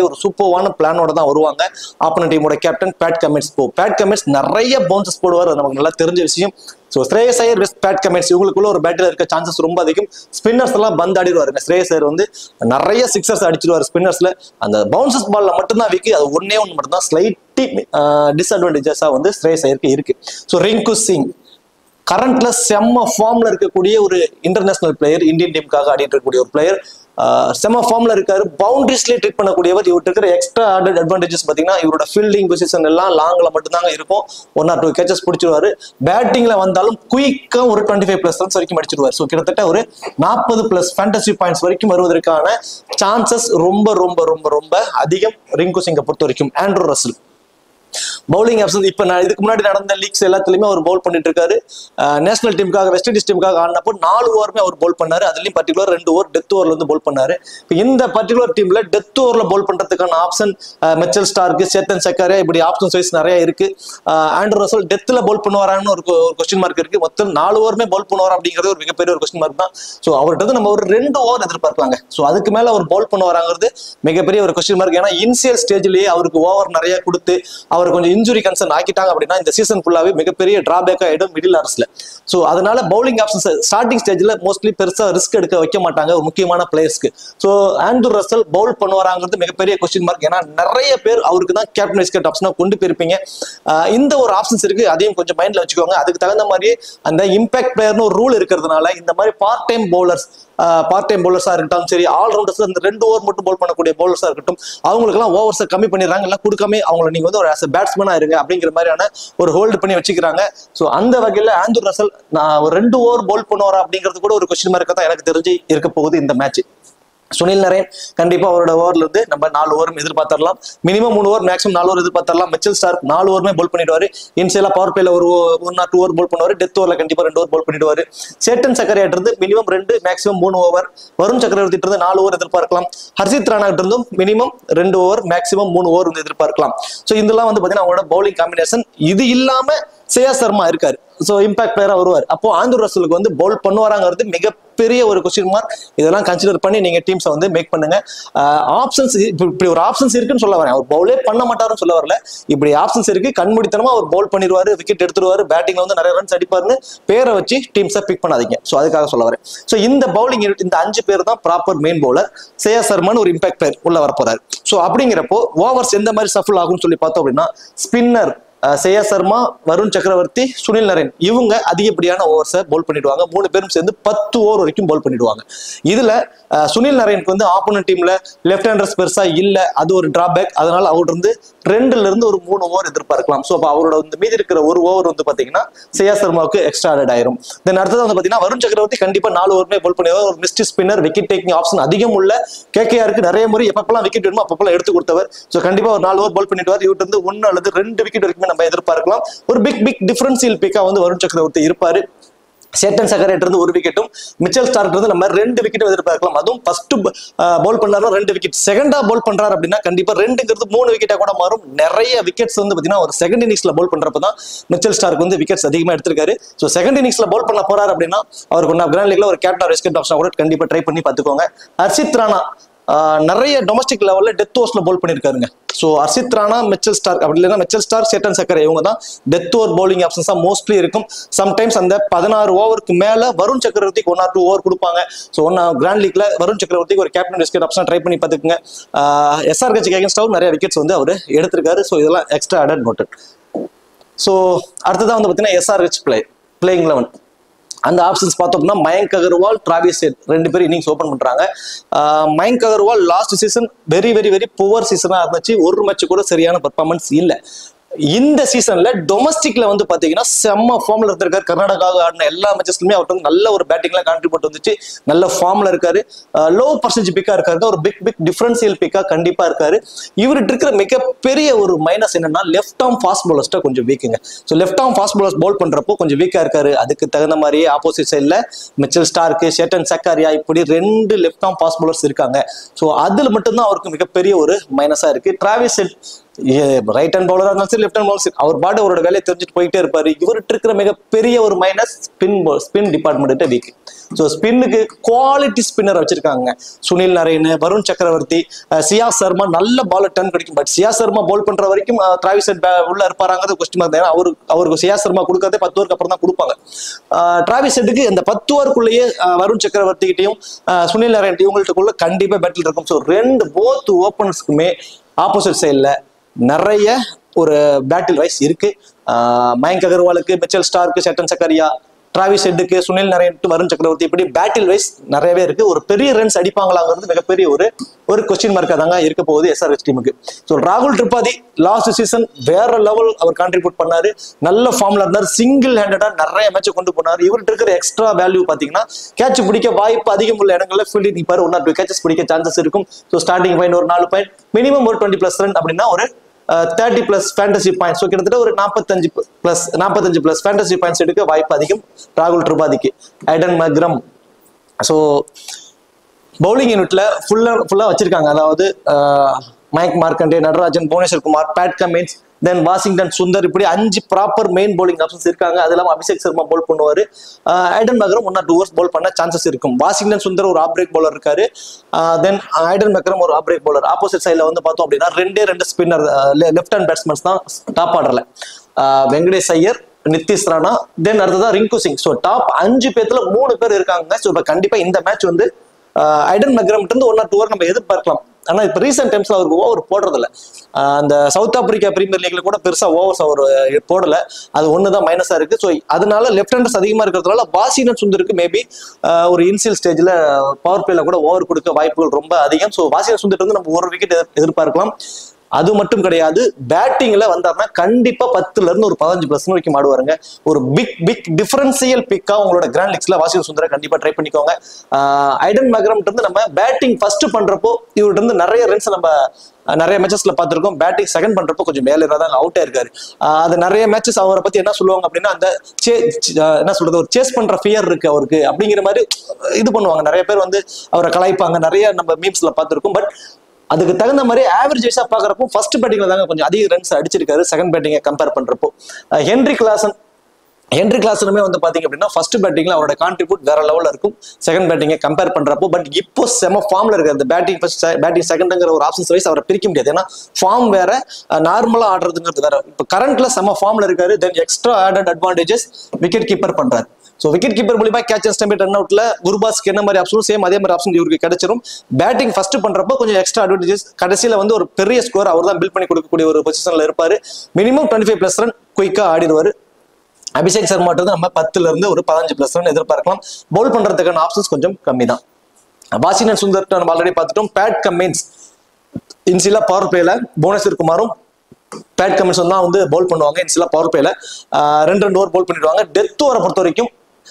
ஒரு சூப்பர்வான பிளானோட தான் வருவாங்க ஆப்போனன் டீமோட கேப்டன் பேட் கமெண்ட்ஸ் போ பேட் கமெண்ட்ஸ் நிறைய பவுன்சஸ் போடுவார் அது நமக்கு நல்லா தெரிஞ்ச விஷயம் ஸோ ஸ்ரேயஸ் ஐயர் வெஸ்ட் பேட் கமெண்ட்ஸ் இவங்களுக்குள்ள ஒரு பேட்டில் இருக்க சான்சஸ் ரொம்ப அதிகம் ஸ்பின்னர்ஸ் எல்லாம் பந்து ஆடிடுவாருங்க ஸ்ரேயஸ் ஐயர் வந்து நிறைய சிக்ஸர்ஸ் அடிச்சிருவாரு ஸ்பின்னர்ஸ்ல அந்த பவுன்சஸ் பால்ல மட்டும்தான் வீக்கு அது ஒன்னே ஒன்று மட்டும் தான் ஸ்லைட்டி டிஸ்அட்வான்டேஜஸா வந்து ஸ்ரேயஸ் ஐயருக்கு இருக்கு ஸோ ரிங்கு சிங் கரண்ட்ல செம்ம ஃபார்ம்ல இருக்கக்கூடிய ஒரு இன்டர்நேஷனல் பிளேயர் இந்தியன் டீமுக்காக ஆடிட்டு இருக்கக்கூடிய ஒரு பிளேயர் செம்ம ஃபார்ம்ல இருக்காரு பவுண்டரிஸ்லேயே ட்ரீட் பண்ணக்கூடியவர் இவர்கிட்ட இருக்கிற எக்ஸ்ட்ரா ஆடட் அட்வான்டேஜஸ் பார்த்தீங்கன்னா இவரோட ஃபீல்டிங் பொசிஷன் எல்லாம் லாங்ல மட்டும்தாங்க இருக்கும் ஒன் ஆர் டூ கேச்சஸ் பிடிச்சிருவாரு பேட்டிங்ல வந்தாலும் குயிக்கா ஒரு டுவெண்ட்டி ஃபைவ் பிளஸ் ரன்ஸ் வரைக்கும் அடிச்சிருவார் ஸோ கிட்டத்தட்ட ஒரு நாற்பது பிளஸ் ஃபேண்டசி பாயிண்ட்ஸ் வரைக்கும் வருவதற்கான சான்சஸ் ரொம்ப ரொம்ப ரொம்ப ரொம்ப அதிகம் ரிங்கு சிங்கை பொறுத்த வரைக்கும் ஆண்ட்ரூ ரசல் பவுலிங் ஆப்ஷன் இப்ப நான் இதுக்கு முன்னாடி நடந்த லீக்ஸ் எல்லாத்துலயுமே அவர் பவுல் பண்ணிட்டு இருக்காரு நேஷனல் டீமுக்காக வெஸ்ட் இண்டீஸ் டீமுக்காக ஆடினப்போ நாலு ஓவருமே அவர் பவுல் பண்ணாரு அதுலயும் பர்டிகுலர் ரெண்டு ஓவர் டெத் ஓவர்ல வந்து பவுல் பண்ணாரு இப்ப இந்த பர்டிகுலர் டீம்ல டெத் ஓவர்ல பவுல் பண்றதுக்கான option Mitchell Starc Chetan Sakariya இப்படி ஆப்ஷன் வைஸ் நிறைய இருக்கு ஆண்ட்ரூ ரசல் டெத்ல பவுல் பண்ணுவாரான்னு ஒரு ஒரு கொஸ்டின் மார்க் இருக்கு மொத்தம் நாலு ஓவருமே பவுல் பண்ணுவார் அப்படிங்கிறது ஒரு மிகப்பெரிய ஒரு கொஸ்டின் மார்க் தான் ஸோ அவர்கிட்ட இருந்து நம்ம ஒரு ரெண்டு ஓவர் எதிர்பார்க்கலாங்க ஸோ அதுக்கு மேல அவர் பவுல் பண்ணுவாராங்கிறது மிகப்பெரிய ஒரு கொஸ்டின் மார்க் ஏன்னா இனிஷியல் ஸ்டேஜ்லயே அவருக்கு ஓவர் நிறைய கொடுத்து அவர் கொஞ்சம் இன்ஜுரி கன்சர்ன் ஆக்கிட்டாங்க அப்படின்னா இந்த சீசன் ஃபுல்லாவே மிகப்பெரிய டிராபேக் ஆயிடும் மிடில் ஆர்ஸ்ல ஸோ அதனால பவுலிங் ஆப்ஷன்ஸ் ஸ்டார்டிங் ஸ்டேஜ்ல மோஸ்ட்லி பெருசா ரிஸ்க் எடுக்க வைக்க மாட்டாங்க ஒரு முக்கியமான பிளேயர்ஸ்க்கு ஸோ ஆண்ட்ரூ ரசல் பவுல் பண்ணுவாராங்கிறது மிகப்பெரிய கொஸ்டின் மார்க் ஏன்னா நிறைய பேர் அவருக்கு தான் கேப்டன் விஸ்கட் ஆப்ஷனா கொண்டு போயிருப்பீங்க ஆஹ் இந்த ஒரு ஆப்ஷன்ஸ் இருக்கு அதையும் கொஞ்சம் மைண்ட்ல வச்சுக்கோங்க அதுக்கு தகுந்த மாதிரி அந்த இம்பாக்ட் பிளேயர்னு ஒரு ரூல் இருக்கிறதுனால இந்த மாதிரி part time bowlers part time பவுலர்ஸா இருக்கட்டும் சரி ஆல் ரவுண்டர்ஸ் அந்த ரெண்டு ஓவர் மட்டும் பவுல் பண்ணக்கூடிய பவுலர்ஸா இருக்கட்டும் அவங்களுக்குலாம் ஓவர்ஸை கம்மி பண்ணிடுறாங்க எல்லாம் கொடுக்காம அவங்கள நீங்க வந்து ஒரு ஆஸ் பேட்ஸ்மேனா இருங்க அப்படிங்கிற மாதிரியான ஒரு ஹோல்டு பண்ணி வச்சுக்கிறாங்க ஸோ அந்த வகையில் ஆந்தூர் ரசல் நான் ஒரு ரெண்டு ஓவர் பவுல் பண்ணுவாரா அப்படிங்கிறது கூட ஒரு கொஸ்டின் மார்க் தான் எனக்கு தெரிஞ்சு இருக்க போகுது இந்த மேட்ச் சுனில் நரேன் கண்டிப்பா அவரோட ஓவர்ல இருந்து நம்ம நாலு ஓவரும் எதிர்பார்த்தரலாம் மினிமம் மூணு ஓவர் மேக்ஸிமம் நாலு ஓவர் எதிர்பார்த்தரலாம் மிச்சல் ஸ்டார் நாலு ஓவருமே போல் பண்ணிடுவாரு இன்சைலா பவர் பிளேல ஒரு one or two over bowl பண்ணுவாரு டெத் ஓவர்ல கண்டிப்பா ரெண்டு ஓவர் போல் பண்ணிடுவாரு சேட்டன் சக்கரையாட்டு இருந்து மினிமம் ரெண்டு மேக்ஸிமம் மூணு ஓவர் வருண் சக்கரவர்த்தி இருந்து நாலு ஓவர் எதிர்பார்க்கலாம் ஹர்ஷித் ராணா இருந்தும் மினிமம் ரெண்டு ஓவர் மேக்ஸிமம் மூணு ஓவர் வந்து எதிர்பார்க்கலாம் ஸோ இதெல்லாம் வந்து பாத்தீங்கன்னா அவங்களோட பவுலிங் காம்பினேஷன் இது இல்லாம சேயா சர்மா இருக்காரு ஸோ இம்பாக்ட் பிளேயரா வருவார் அப்போ ஆந்தூர் ரசலுக்கு வந்து பவுல் பண்ணுவாராங்கிறது மிகப்பெரிய ஒரு கொஸ்டின் மார்க் இதெல்லாம் கன்சிடர் பண்ணி நீங்க டீம்ஸை வந்து மேக் பண்ணுங்க ஆப்ஷன்ஸ் இப்படி ஒரு ஆப்ஷன்ஸ் இருக்குன்னு சொல்ல வரேன் அவர் பவுலே பண்ண மாட்டாருன்னு சொல்ல வரல இப்படி ஆப்ஷன்ஸ் இருக்கு கண்மூடித்தனமா அவர் பவுல் பண்ணிடுவாரு விக்கெட் எடுத்துருவாரு பேட்டிங்ல வந்து நிறைய ரன்ஸ் அடிப்பாருன்னு பேரை வச்சு டீம்ஸை பிக் பண்ணாதீங்க ஸோ அதுக்காக சொல்ல வரேன் ஸோ இந்த பவுலிங் இந்த அஞ்சு பேர் தான் ப்ராப்பர் மெயின் பவுலர் சேயா சர்மான்னு ஒரு இம்பாக்ட் பிளேயர் உள்ள வர போறாரு ஸோ அப்படிங்கிறப்போ ஓவர்ஸ் எந்த மாதிரி சஃபுல் ஆகும்னு சொல்லி பார்த்தோம் அப்படின்னா ஸ்பின்னர் சேயா சர்மா வருண் சக்கரவர்த்தி சுனில் நரேன் இவங்க அதிகப்படியான ஓவர்ஸை பவுல் பண்ணிடுவாங்க மூணு பேரும் சேர்ந்து பத்து ஓவர் வரைக்கும் பவுல் பண்ணிடுவாங்க இதுல அஹ், சுனில் நரேனுக்கு வந்து ஆப்போனன்ட் டீம்ல லெஃப்ட் ஹேண்டர்ஸ் பெருசா இல்ல அது ஒரு டிராபேக் அதனால அவர் வந்து ரெண்டுல இருந்து ஒரு மூணு ஓவர் எதிர்பார்க்கலாம் ஸோ அப்போ அவரோட வந்து மீதி இருக்கிற ஒரு ஓவர் வந்து பாத்தீங்கன்னா சேயா சர்மாவுக்கு எக்ஸ்ட்ரா ஆடட் ஆயிரும் தென் அடுத்தது வந்து பாத்தீங்கன்னா வருண் சக்கரவர்த்தி கண்டிப்பா நாலு ஓவருமே பவுல் பண்ணிடுவார் ஒரு mystery spinner wicket taking option அதிகம் உள்ள கேகேஆருக்கு நிறைய முறை எப்பப்பெல்லாம் விக்கெட் வேணுமோ அப்பப்பெல்லாம் எடுத்து கொடுத்தவர் ஸோ கண்டிப்பா ஒரு நாலு ஓவர் பவுல் பண்ணிடுவார் இவர்கிட்ட இருந்து ஒன்னு அல்லது ரெண்டு விக்கெட் வரைக்குமே நம்ம எதிர்பார்க்கலாம் ஒரு பிக் பிக் டிஃபரன்சியல் பிக்கா வந்து வருண் சக்கரவர்த்தி இருப்பாரு சேட்டன் சக்கரேட் இருந்து ஒரு விக்கெட்டும் மிச்சல் ஸ்டார்க் இருந்து நம்ம ரெண்டு விக்கெட்டும் எதிர்பார்க்கலாம் அதுவும் ஃபர்ஸ்ட் பவுல் பண்ணாரு ரெண்டு விக்கெட் செகண்டா பவுல் பண்றாரு அப்படின்னா கண்டிப்பா ரெண்டுங்கிறது மூணு விக்கெட்டா கூட மாறும் நிறைய விக்கெட்ஸ் வந்து பாத்தீங்கன்னா ஒரு செகண்ட் இன்னிங்ஸ்ல பவுல் பண்றப்ப தான் மிச்சல் ஸ்டார்க் வந்து விக்கெட்ஸ் அதிகமா எடுத்திருக்காரு ஸோ செகண்ட் இன்னிங்ஸ்ல பவுல் பண்ண போறாரு அப்படின்னா அவருக்கு ஒன்று கிராண்ட் லீக்ல ஒரு கேப்டன் விஸ்கெட் ஆப்ஷன் கூட கண்டிப்பா ட்ரை பண்ணி பார்த்துக்கோங்க ஹர்ஷித் ராணா ஆஹ் நிறைய டொமஸ்டிக் லெவல்ல டெத் ஓவர்ஸ்ல பவுல் பண்ணிருக்காருங்க so Harshit Rana Mitchell Starc அப்படி இல்லைன்னா மிச்சல் ஸ்டார்க் சேட்டன் சக்கரை இவங்க தான் டெத் ஓவர் பவுலிங் ஆப்ஷன்ஸா மோஸ்ட்லி இருக்கும் சம்டைம்ஸ் அந்த பதினாறு ஓவருக்கு மேல வருண் சக்கரவர்த்திக்கு ஒன் ஆர் டூ ஓவர் கொடுப்பாங்க ஸோ ஒன் கிராண்ட் லீக்ல வருண் சக்கரவர்த்திக்கு ஒரு கேப்டன் விஸ்கெட் ஆப்ஷன் ட்ரை பண்ணி பார்த்துக்குங்க எஸ்ஆர் கட்சிக்கு அகேன்ஸ்டாவும் நிறைய விக்கெட்ஸ் வந்து அவர் எடுத்திருக்காரு ஸோ இதெல்லாம் எக்ஸ்ட்ரா அடட் நோட்டட் ஸோ அடுத்ததான் வந்து பார்த்தீங்கன்னா எஸ்ஆர்ஹெச் பிளே பிளேயிங் லெவன் அந்த ஆப்ஷன்ஸ் பார்த்தோம் அப்படின்னா மயங்க் அகர்வால் டிராவிஸ் ஹெட் ரெண்டு பேரும் இன்னிங்ஸ் ஓப்பன் பண்றாங்க ah Mayank Agarwal last season very very very poor சீசனா இருந்துச்சு ஒரு மேட்ச் கூட சரியான பர்ஃபார்மன்ஸ் இல்லை இந்த சீசன்ல டொமஸ்டிக்ல வந்து பாத்தீங்கன்னா செம்ம ஃபார்ம்ல இருந்திருக்காரு கர்நாடகாவுக்கு ஆடின எல்லா மேட்சஸ்லுமே அவர்கிட்ட வந்து நல்ல ஒரு பேட்டிங்ல கான்ட்ரிபியூட் வந்துச்சு நல்ல ஃபார்ம்ல இருக்காரு லோ பர்சன்டேஜ் பிக்கா இருக்காரு ஒரு பிக் பிக் டிஃபரன்சியல் பிக்கா கண்டிப்பா இருக்காரு இவர்கிட்ட இருக்கிற மிகப்பெரிய ஒரு மைனஸ் என்னன்னா லெஃப்ட் ஆர்ம் ஃபாஸ்ட் பவுலர்ஸ்ட்ட கொஞ்சம் வீக்குங்க so left arm fast bowlers bowl பண்றப்போ கொஞ்சம் வீக்கா இருக்காரு அதுக்கு தகுந்த மாதிரியே ஆப்போசிட் சைட்ல மிச்சல் ஸ்டார்க்கு ஷேட்டன் சக்காரியா இப்படி ரெண்டு லெஃப்ட் ஆர்ம் ஃபாஸ்ட் பவுலர்ஸ் இருக்காங்க ஸோ அதுல மட்டும்தான் அவருக்கு மிகப்பெரிய ஒரு மைனஸா இருக்கு டிராவிஸ் ஹெட் ரைட் ஹேண்ட் பவுலரா இருந்தாலும் சரி லெஃப்ட் ஹேண்ட் பவுலர் சரி அவர் பாட்டு அவரோட வேலையை தெரிஞ்சுட்டு போயிட்டே இருப்பாரு இவர்கிட்ட இருக்கிற மிகப்பெரிய ஒரு minus spin spin department weak so ஸ்பின்னுக்கு குவாலிட்டி ஸ்பின்னர் வச்சிருக்காங்க Sunil Narine Varun Chakravarthy ah Suyash Sharma நல்ல பால் டர்ன் கிடைக்கும் பட் சியா சர்மா பால் பண்ற வரைக்கும் டிராவிஸ் உள்ள இருப்பாராங்கிறது கொஸ்டின் மார்க் ஏன்னா அவரு அவருக்கு சியா சர்மா கொடுக்கறதே பத்து ஓவருக்கு அப்புறம் தான் கொடுப்பாங்க டிராவிஸ் ஹெட்டுக்கு இந்த பத்து ஓவருக்குள்ளேயே அஹ் வருண் சக்கரவர்த்தி கிட்டையும் அஹ் சுனில் நரேன் இவங்கள்ட்டுக்குள்ள கண்டிப்பா பேட்டில் இருக்கும் ஸோ ரெண்டு போத் ஓப்பனர்ஸ்க்குமே ஆப்போசிட் சைடில் நிறைய ஒரு பேட்டில் வைஸ் இருக்கு ஆஹ் மயங்க் அகர்வாலுக்கு மிச்சல் ஸ்டார்க்கு சேட்டன் சக்கரியா டிராவிஸ் ஹெட்டுக்கு சுனில் நரேன் வருண் சக்கரவர்த்தி இப்படி பேட்டில் வைஸ் நிறையவே இருக்கு ஒரு பெரிய ரன்ஸ் அடிப்பாங்களாங்கிறது மிகப்பெரிய ஒரு ஒரு கொஸ்டின் மார்க்காக தாங்க இருக்க போகுது எஸ்ஆர்எஸ் டீமுக்கு ஸோ ராகுல் திரிபாதி லாஸ்ட் சீசன் வேற லெவல் அவர் கான்ட்ரிபியூட் பண்ணாரு நல்ல ஃபார்ம்ல இருந்தார் சிங்கிள் ஹேண்டடா நிறைய மேட்ச் கொண்டு போனார் இவர்கிட்ட இருக்கிற எக்ஸ்ட்ரா வேல்யூ பாத்தீங்கன்னா கேட்ச் பிடிக்க வாய்ப்பு அதிகம் உள்ள இடங்கள்ல ஃபீல்டிங் நிற்பாரு ஒன் ஆர் டூ கேச்சஸ் பிடிக்க சான்சஸ் இருக்கும் ஸோ ஸ்டார்டிங் பாயிண்ட் ஒரு நாலு பாயிண்ட் மினிமம் ஒரு டுவெண்ட்டி பிளஸ் ரன் அப்படின்னா ஒரு thirty plus fantasy points so கிட்டத்தட்ட ஒரு நாற்பத்தஞ்சு பிளஸ் நாற்பத்தஞ்சு பிளஸ் ஃபேண்டசி பாயிண்ட்ஸ் எடுக்க வாய்ப்பு அதிகம் ராகுல் திரிபாதிக்கு ஐடன் மக்ரம் ஸோ பவுலிங் யூனிட்ல ஃபுல்லா ஃபுல்லா வச்சிருக்காங்க அதாவது ah, Mayank Markande Natarajan Bhuvneshwar Kumar Pat Cummins then Washington Sundar இப்படி அஞ்சு ப்ராப்பர் மெயின் bowling ஆப்ஷன்ஸ் இருக்காங்க அது இல்லாம அபிஷேக் சர்மா போல் பண்ணுவாரு ah, Aiden Markram one or two overs bowl பண்ண சான்சஸ் இருக்கும் வாஷிங்டன் சுந்தர் ஒரு ஆப் பிரேக் பவுலர் இருக்காரு தென் ஐடன் மக்ரம் ஒரு ஆப் பிரேக் பவுலர் ஆப்போசிட் சைடில் வந்து பார்த்தோம் அப்படின்னா ரெண்டே ரெண்டு ஸ்பின்னர் லெஃப்ட் ஹேண்ட் பேட்ஸ்மேன்ஸ் தான் டாப் ஆர்டர்ல வெங்கடேஷ் ஐயர் நிதிஷ் ராணா தென் அடுத்ததா ரிங்கு சிங் ஸோ டாப் அஞ்சு பேர்த்துல மூணு பேர் இருக்காங்க ஸோ இப்போ கண்டிப்பா இந்த மேட்ச் வந்து ஆஹ் ஐடன் மெக்ரம் இருந்து ஒன் ஆர் டூ நம்ம எதிர்பார்க்கலாம் ஆனா இப்போ ரீசெண்ட் டைம்ஸ்ல அவருக்கு ஓவர் போடுறது இல்ல ஆஹ் அந்த சவுத் ஆப்பிரிக்கா பிரீமியர் லீக்ல கூட பெருசா ஓவர்ஸ் அவர் போடல அது ஒன்று தான் மைனஸா இருக்கு ஸோ அதனால லெஃப்ட் ஹேண்டர்ஸ் அதிகமா இருக்கிறதுனால வாஷிங்டன் சுந்தருக்கு மேபி ஒரு இன்சியல் ஸ்டேஜ்ல பவர் பிளேல கூட ஓவர் கொடுக்க வாய்ப்புகள் ரொம்ப அதிகம் ஸோ வாஷிங்டன் சுந்தர் வந்து நம்ம ஒரு விக்கெட் எதிர்பார்க்கலாம் அது மட்டும் கிடையாது பேட்டிங்ல வந்தாருன்னா கண்டிப்பா பத்துல இருந்து ஒரு பதினஞ்சு பிளஸ் வரைக்கும் ஆடுவாருங்க ஒரு பிக் பிக் டிஃபரன்சியல் பிக்கா உங்களோட கிராண்ட் லீக்ஸ்ல வாசிக சுந்தர கண்டிப்பா ட்ரை பண்ணிக்கோங்க ஆஹ் ஐடன் மக்ரம் இருந்து நம்ம பேட்டிங் ஃபர்ஸ்ட் பண்றப்போ இவர்கிட்ட இருந்து நிறைய ரன்ஸ் நம்ம அஹ், நிறைய மேட்சஸ்ல பார்த்திருக்கோம் பேட்டிங் செகண்ட் பண்றப்போ கொஞ்சம் மேல தான் அவுட் ஆயிருக்காரு ஆஹ், அது நிறைய மேட்சஸ் அவரை பத்தி என்ன சொல்லுவாங்க அப்படின்னா அந்த chase- அஹ், என்ன சொல்றது ஒரு சேஸ் பண்ற ஃபியர் இருக்கு அவருக்கு அப்படிங்கிற மாதிரி இது பண்ணுவாங்க நிறைய பேர் வந்து அவரை கலாய்ப்பாங்க நிறைய நம்ம மீம்ஸ்ல பார்த்திருக்கோம் பட் அதுக்கு தகுந்த மாதிரி ஆவரேஜ் வைஸா பாக்குறப்போ ஃபர்ஸ்ட் பேட்டிங்ல தாங்க கொஞ்சம் அதிக ரன்ஸ் அடிச்சிருக்காரு செகண்ட் பேட்டிங்கை கம்பேர் பண்றப்போ அஹ் ஹென்ரி கிளாசன் ஹென்ரி கிளாஸனுமே வந்து பாத்தீங்க அப்படின்னா ஃபர்ஸ்ட் பேட்டிங்ல அவரோட கான்ட்ரிபியூட் வேற லெவல்ல இருக்கும் செகண்ட் பேட்டிங்கை கம்பேர் பண்றப்போ பட் இப்போ செம ஃபார்ம்ல இருக்கு அந்த பேட்டிங் ஃபர்ஸ்ட் பேட்டிங் செகண்ட்ங்கிற ஒரு ஆப்ஷன்ஸ் வைஸ் அவரை பிரிக்க முடியாது ஏன்னா ஃபார்ம் வேற நார்மலா ஆடுறதுங்கிறது வேற இப்போ கரண்ட்ல செம ஃபார்ம்ல இருக்காரு then extra added advantages wicket keeper பண்றாரு ஸோ விக்கெட் கீப்பர் மூலியமா கேட்ச் அண்ட் ஸ்டம்பி ரன் அவுட்ல குருபாஸ்க்கு என்ன மாதிரி ஆப்ஷனும் சேம் அதே மாதிரி ஆப்ஷன் இவருக்கு கிடைச்சிரும் பேட்டிங் ஃபர்ஸ்ட் பண்றப்போ கொஞ்சம் எக்ஸ்ட்ரா அட்வான்டேஜஸ் கடைசியில வந்து ஒரு பெரிய ஸ்கோர் அவர் தான் பில்ட் பண்ணி கொடுக்கக்கூடிய ஒரு பொசிஷன்ல இருப்பாரு minimum twenty five plus run குயிக்கா ஆடிடுவாரு அபிஷேக் சர்மா வந்து நம்ம பத்துல இருந்து ஒரு பதினஞ்சு பிளஸ் ரன் எதிர்பார்க்கலாம் பவுல் பண்றதுக்கான ஆப்ஷன்ஸ் கொஞ்சம் கம்மி தான் வாஷிங்டன் சுந்தர் நம்ம ஆல்ரெடி பார்த்துட்டோம் பேட் கம்மின்ஸ் இன்சிலா பவர் பிளேல புவனேஸ்வர் குமாரும் பேட் கமின்ஸ் தான் வந்து பவுல் பண்ணுவாங்க இன்சிலா பவர் பிளேல ரெண்டு ரெண்டு ஓவர் பவுல் பண்ணிடுவாங்க டெத் ஓவரை பொறுத்த வரைக்கும்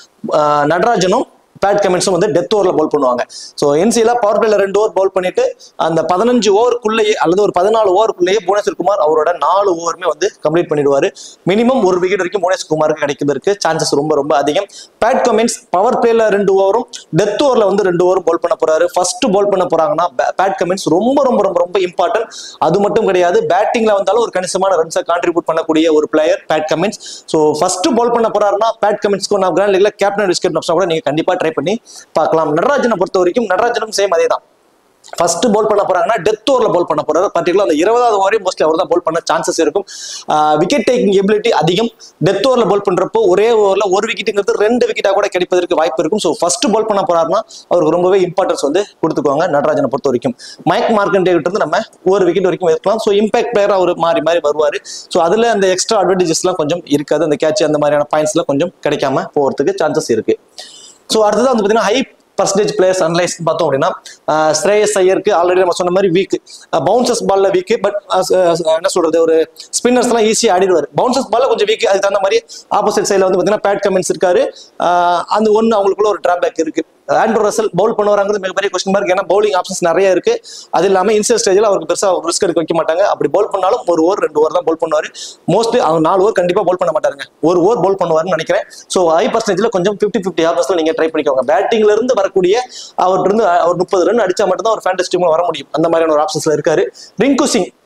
ஆஹ் நடராஜனும் பேட் கமின்ஸும் வந்து டெத் ஓவரில் பவுல் பண்ணுவாங்க ஸோ என்சியில் பவர் பிளேல ரெண்டு ஓவர் பவுல் பண்ணிட்டு அந்த பதினஞ்சு ஓவருக்குள்ளேயே அல்லது ஒரு பதினாலு ஓவருக்குள்ளேயே புவனேஸ்வர் குமார் அவரோட நாலு ஓவருமே வந்து கம்ப்ளீட் பண்ணிடுவாரு மினிமம் ஒரு விக்கெட் வரைக்கும் புவனேஸ்வர் குமாருக்கு கிடைக்கிறதுக்கு சான்சஸ் ரொம்ப ரொம்ப அதிகம் பேட் கமின்ஸ் பவர் பிளேல ரெண்டு ஓவரும் டெத் ஓவரில் வந்து ரெண்டு ஓவரும் பவுல் பண்ண போறாரு ஃபர்ஸ்ட் பவுல் பண்ண போறாங்கன்னா பேட் கமின்ஸ் ரொம்ப ரொம்ப ரொம்ப ரொம்ப இம்பார்ட்டன்ட் அது மட்டும் கிடையாது பேட்டிங்ல வந்தாலும் ஒரு கணிசமான ரன்ஸை கான்ட்ரிபியூட் பண்ணக்கூடிய ஒரு player Pat Cummins so first bowl பண்ண போறாருன்னா பேட் கமின்ஸ்க்கு நான் கிராண்ட் லீக்ல கேப்டன் விஸ்கெட் ஆப்ஷன் கூட நீங்க கண்டிப்பா ட்ரை பண்ணி பார்க்கலாம் நடராஜனை பொறுத்த வரைக்கும் நடராஜனும் சேம் அதே தான் ஃபர்ஸ்ட் பவுல் பண்ண போறாங்கன்னா டெத் ஓவர்ல பவுல் பண்ண போறாரு பர்டிகுலர் அந்த இருபதாவது ஓவரே மோஸ்ட்லி அவர் தான் பவுல் பண்ண சான்சஸ் இருக்கும் விக்கெட் டேக்கிங் எபிலிட்டி அதிகம் டெத் ஓவர்ல பவுல் பண்றப்போ ஒரே ஓவர்ல ஒரு விக்கெட்டுங்கிறது ரெண்டு விக்கெட்டா கூட கிடைப்பதற்கு வாய்ப்பு இருக்கும் ஸோ ஃபர்ஸ்ட் பவுல் பண்ண போறாருன்னா அவருக்கு ரொம்பவே இம்பார்ட்டன்ஸ் வந்து கொடுத்துக்குவாங்க நடராஜனை பொறுத்த வரைக்கும் மைக் மார்க்கண்டே கிட்ட இருந்து நம்ம ஒரு விக்கெட் வரைக்கும் இருக்கலாம் ஸோ இம்பாக்ட் பிளேயர் அவர் மாறி மாறி வருவாரு ஸோ அதுல அந்த எக்ஸ்ட்ரா அட்வான்டேஜஸ்லாம் கொஞ்சம் இருக்காது அந்த கேட்ச் அந்த மாதிரியான பாயிண்ட்ஸ்லாம் கொஞ்சம் கிடைக்காம போறதுக்கு சான்சஸ் இருக்கு ஸோ அடுத்தது வந்து பார்த்தீங்கன்னா ஹை பர்சன்டேஜ் பிளேயர்ஸ் அனலைஸ் பார்த்தோம் அப்படின்னா ஆஹ் ஸ்ரேயஸ் ஐயருக்கு ஆல்ரெடி நம்ம சொன்ன மாதிரி வீக் பவுன்சஸ் பால்ல வீக் பட் என்ன சொல்றது ஒரு ஸ்பின்னர்ஸ் எல்லாம் ஈஸியாக ஆடிடுவார் பவுன்சஸ் பால்ல கொஞ்சம் வீக் அதுக்கு தகுந்த மாதிரி ஆப்போசிட் சைடில் வந்து பார்த்தீங்கன்னா பேட் கமெண்ட்ஸ் இருக்காரு ஆஹ் அந்த ஒன்று அவங்களுக்குள்ள ஒரு டிராபேக் இருக்கு ஆண்ட்ரோ ரசல் பவுல் பண்ணுவாங்கிறது மிகப்பெரிய கொஸ்டின் மார்க் ஏன்னா பவுலிங் ஆப்ஷன்ஸ் நிறைய இருக்கு அது இல்லாம இன்சியல் ஸ்டேஜில் அவருக்கு பெருசா ரிஸ்க் எடுக்க வைக்க மாட்டாங்க அப்படி பவுல் பண்ணாலும் ஒரு ஓவர் ரெண்டு ஓவர் தான் பவுல் பண்ணுவாரு மோஸ்ட்லி அவங்க நாலு ஓவர் கண்டிப்பா பவுல் பண்ண மாட்டாருங்க ஒரு ஓவர் பவுல் பண்ணுவாருன்னு நினைக்கிறேன் ஸோ ஹை பர்சன்டேஜ்ல கொஞ்சம் ஃபிஃப்டி ஃபிஃப்டி ஹார்வர்ஸ்ல நீங்க ட்ரை பண்ணிக்கோங்க பேட்டிங்ல இருந்து வரக்கூடிய அவர்கிட்ட இருந்து அவர் முப்பது ரன் அடிச்சா மட்டும் தான் ஒரு ஃபேண்டஸ் டீம்ல வர முடியும் அந்த மாதிரியான ஒரு ஆப்ஷன்ஸ்ல இருக்காரு ரிங்கு சிங்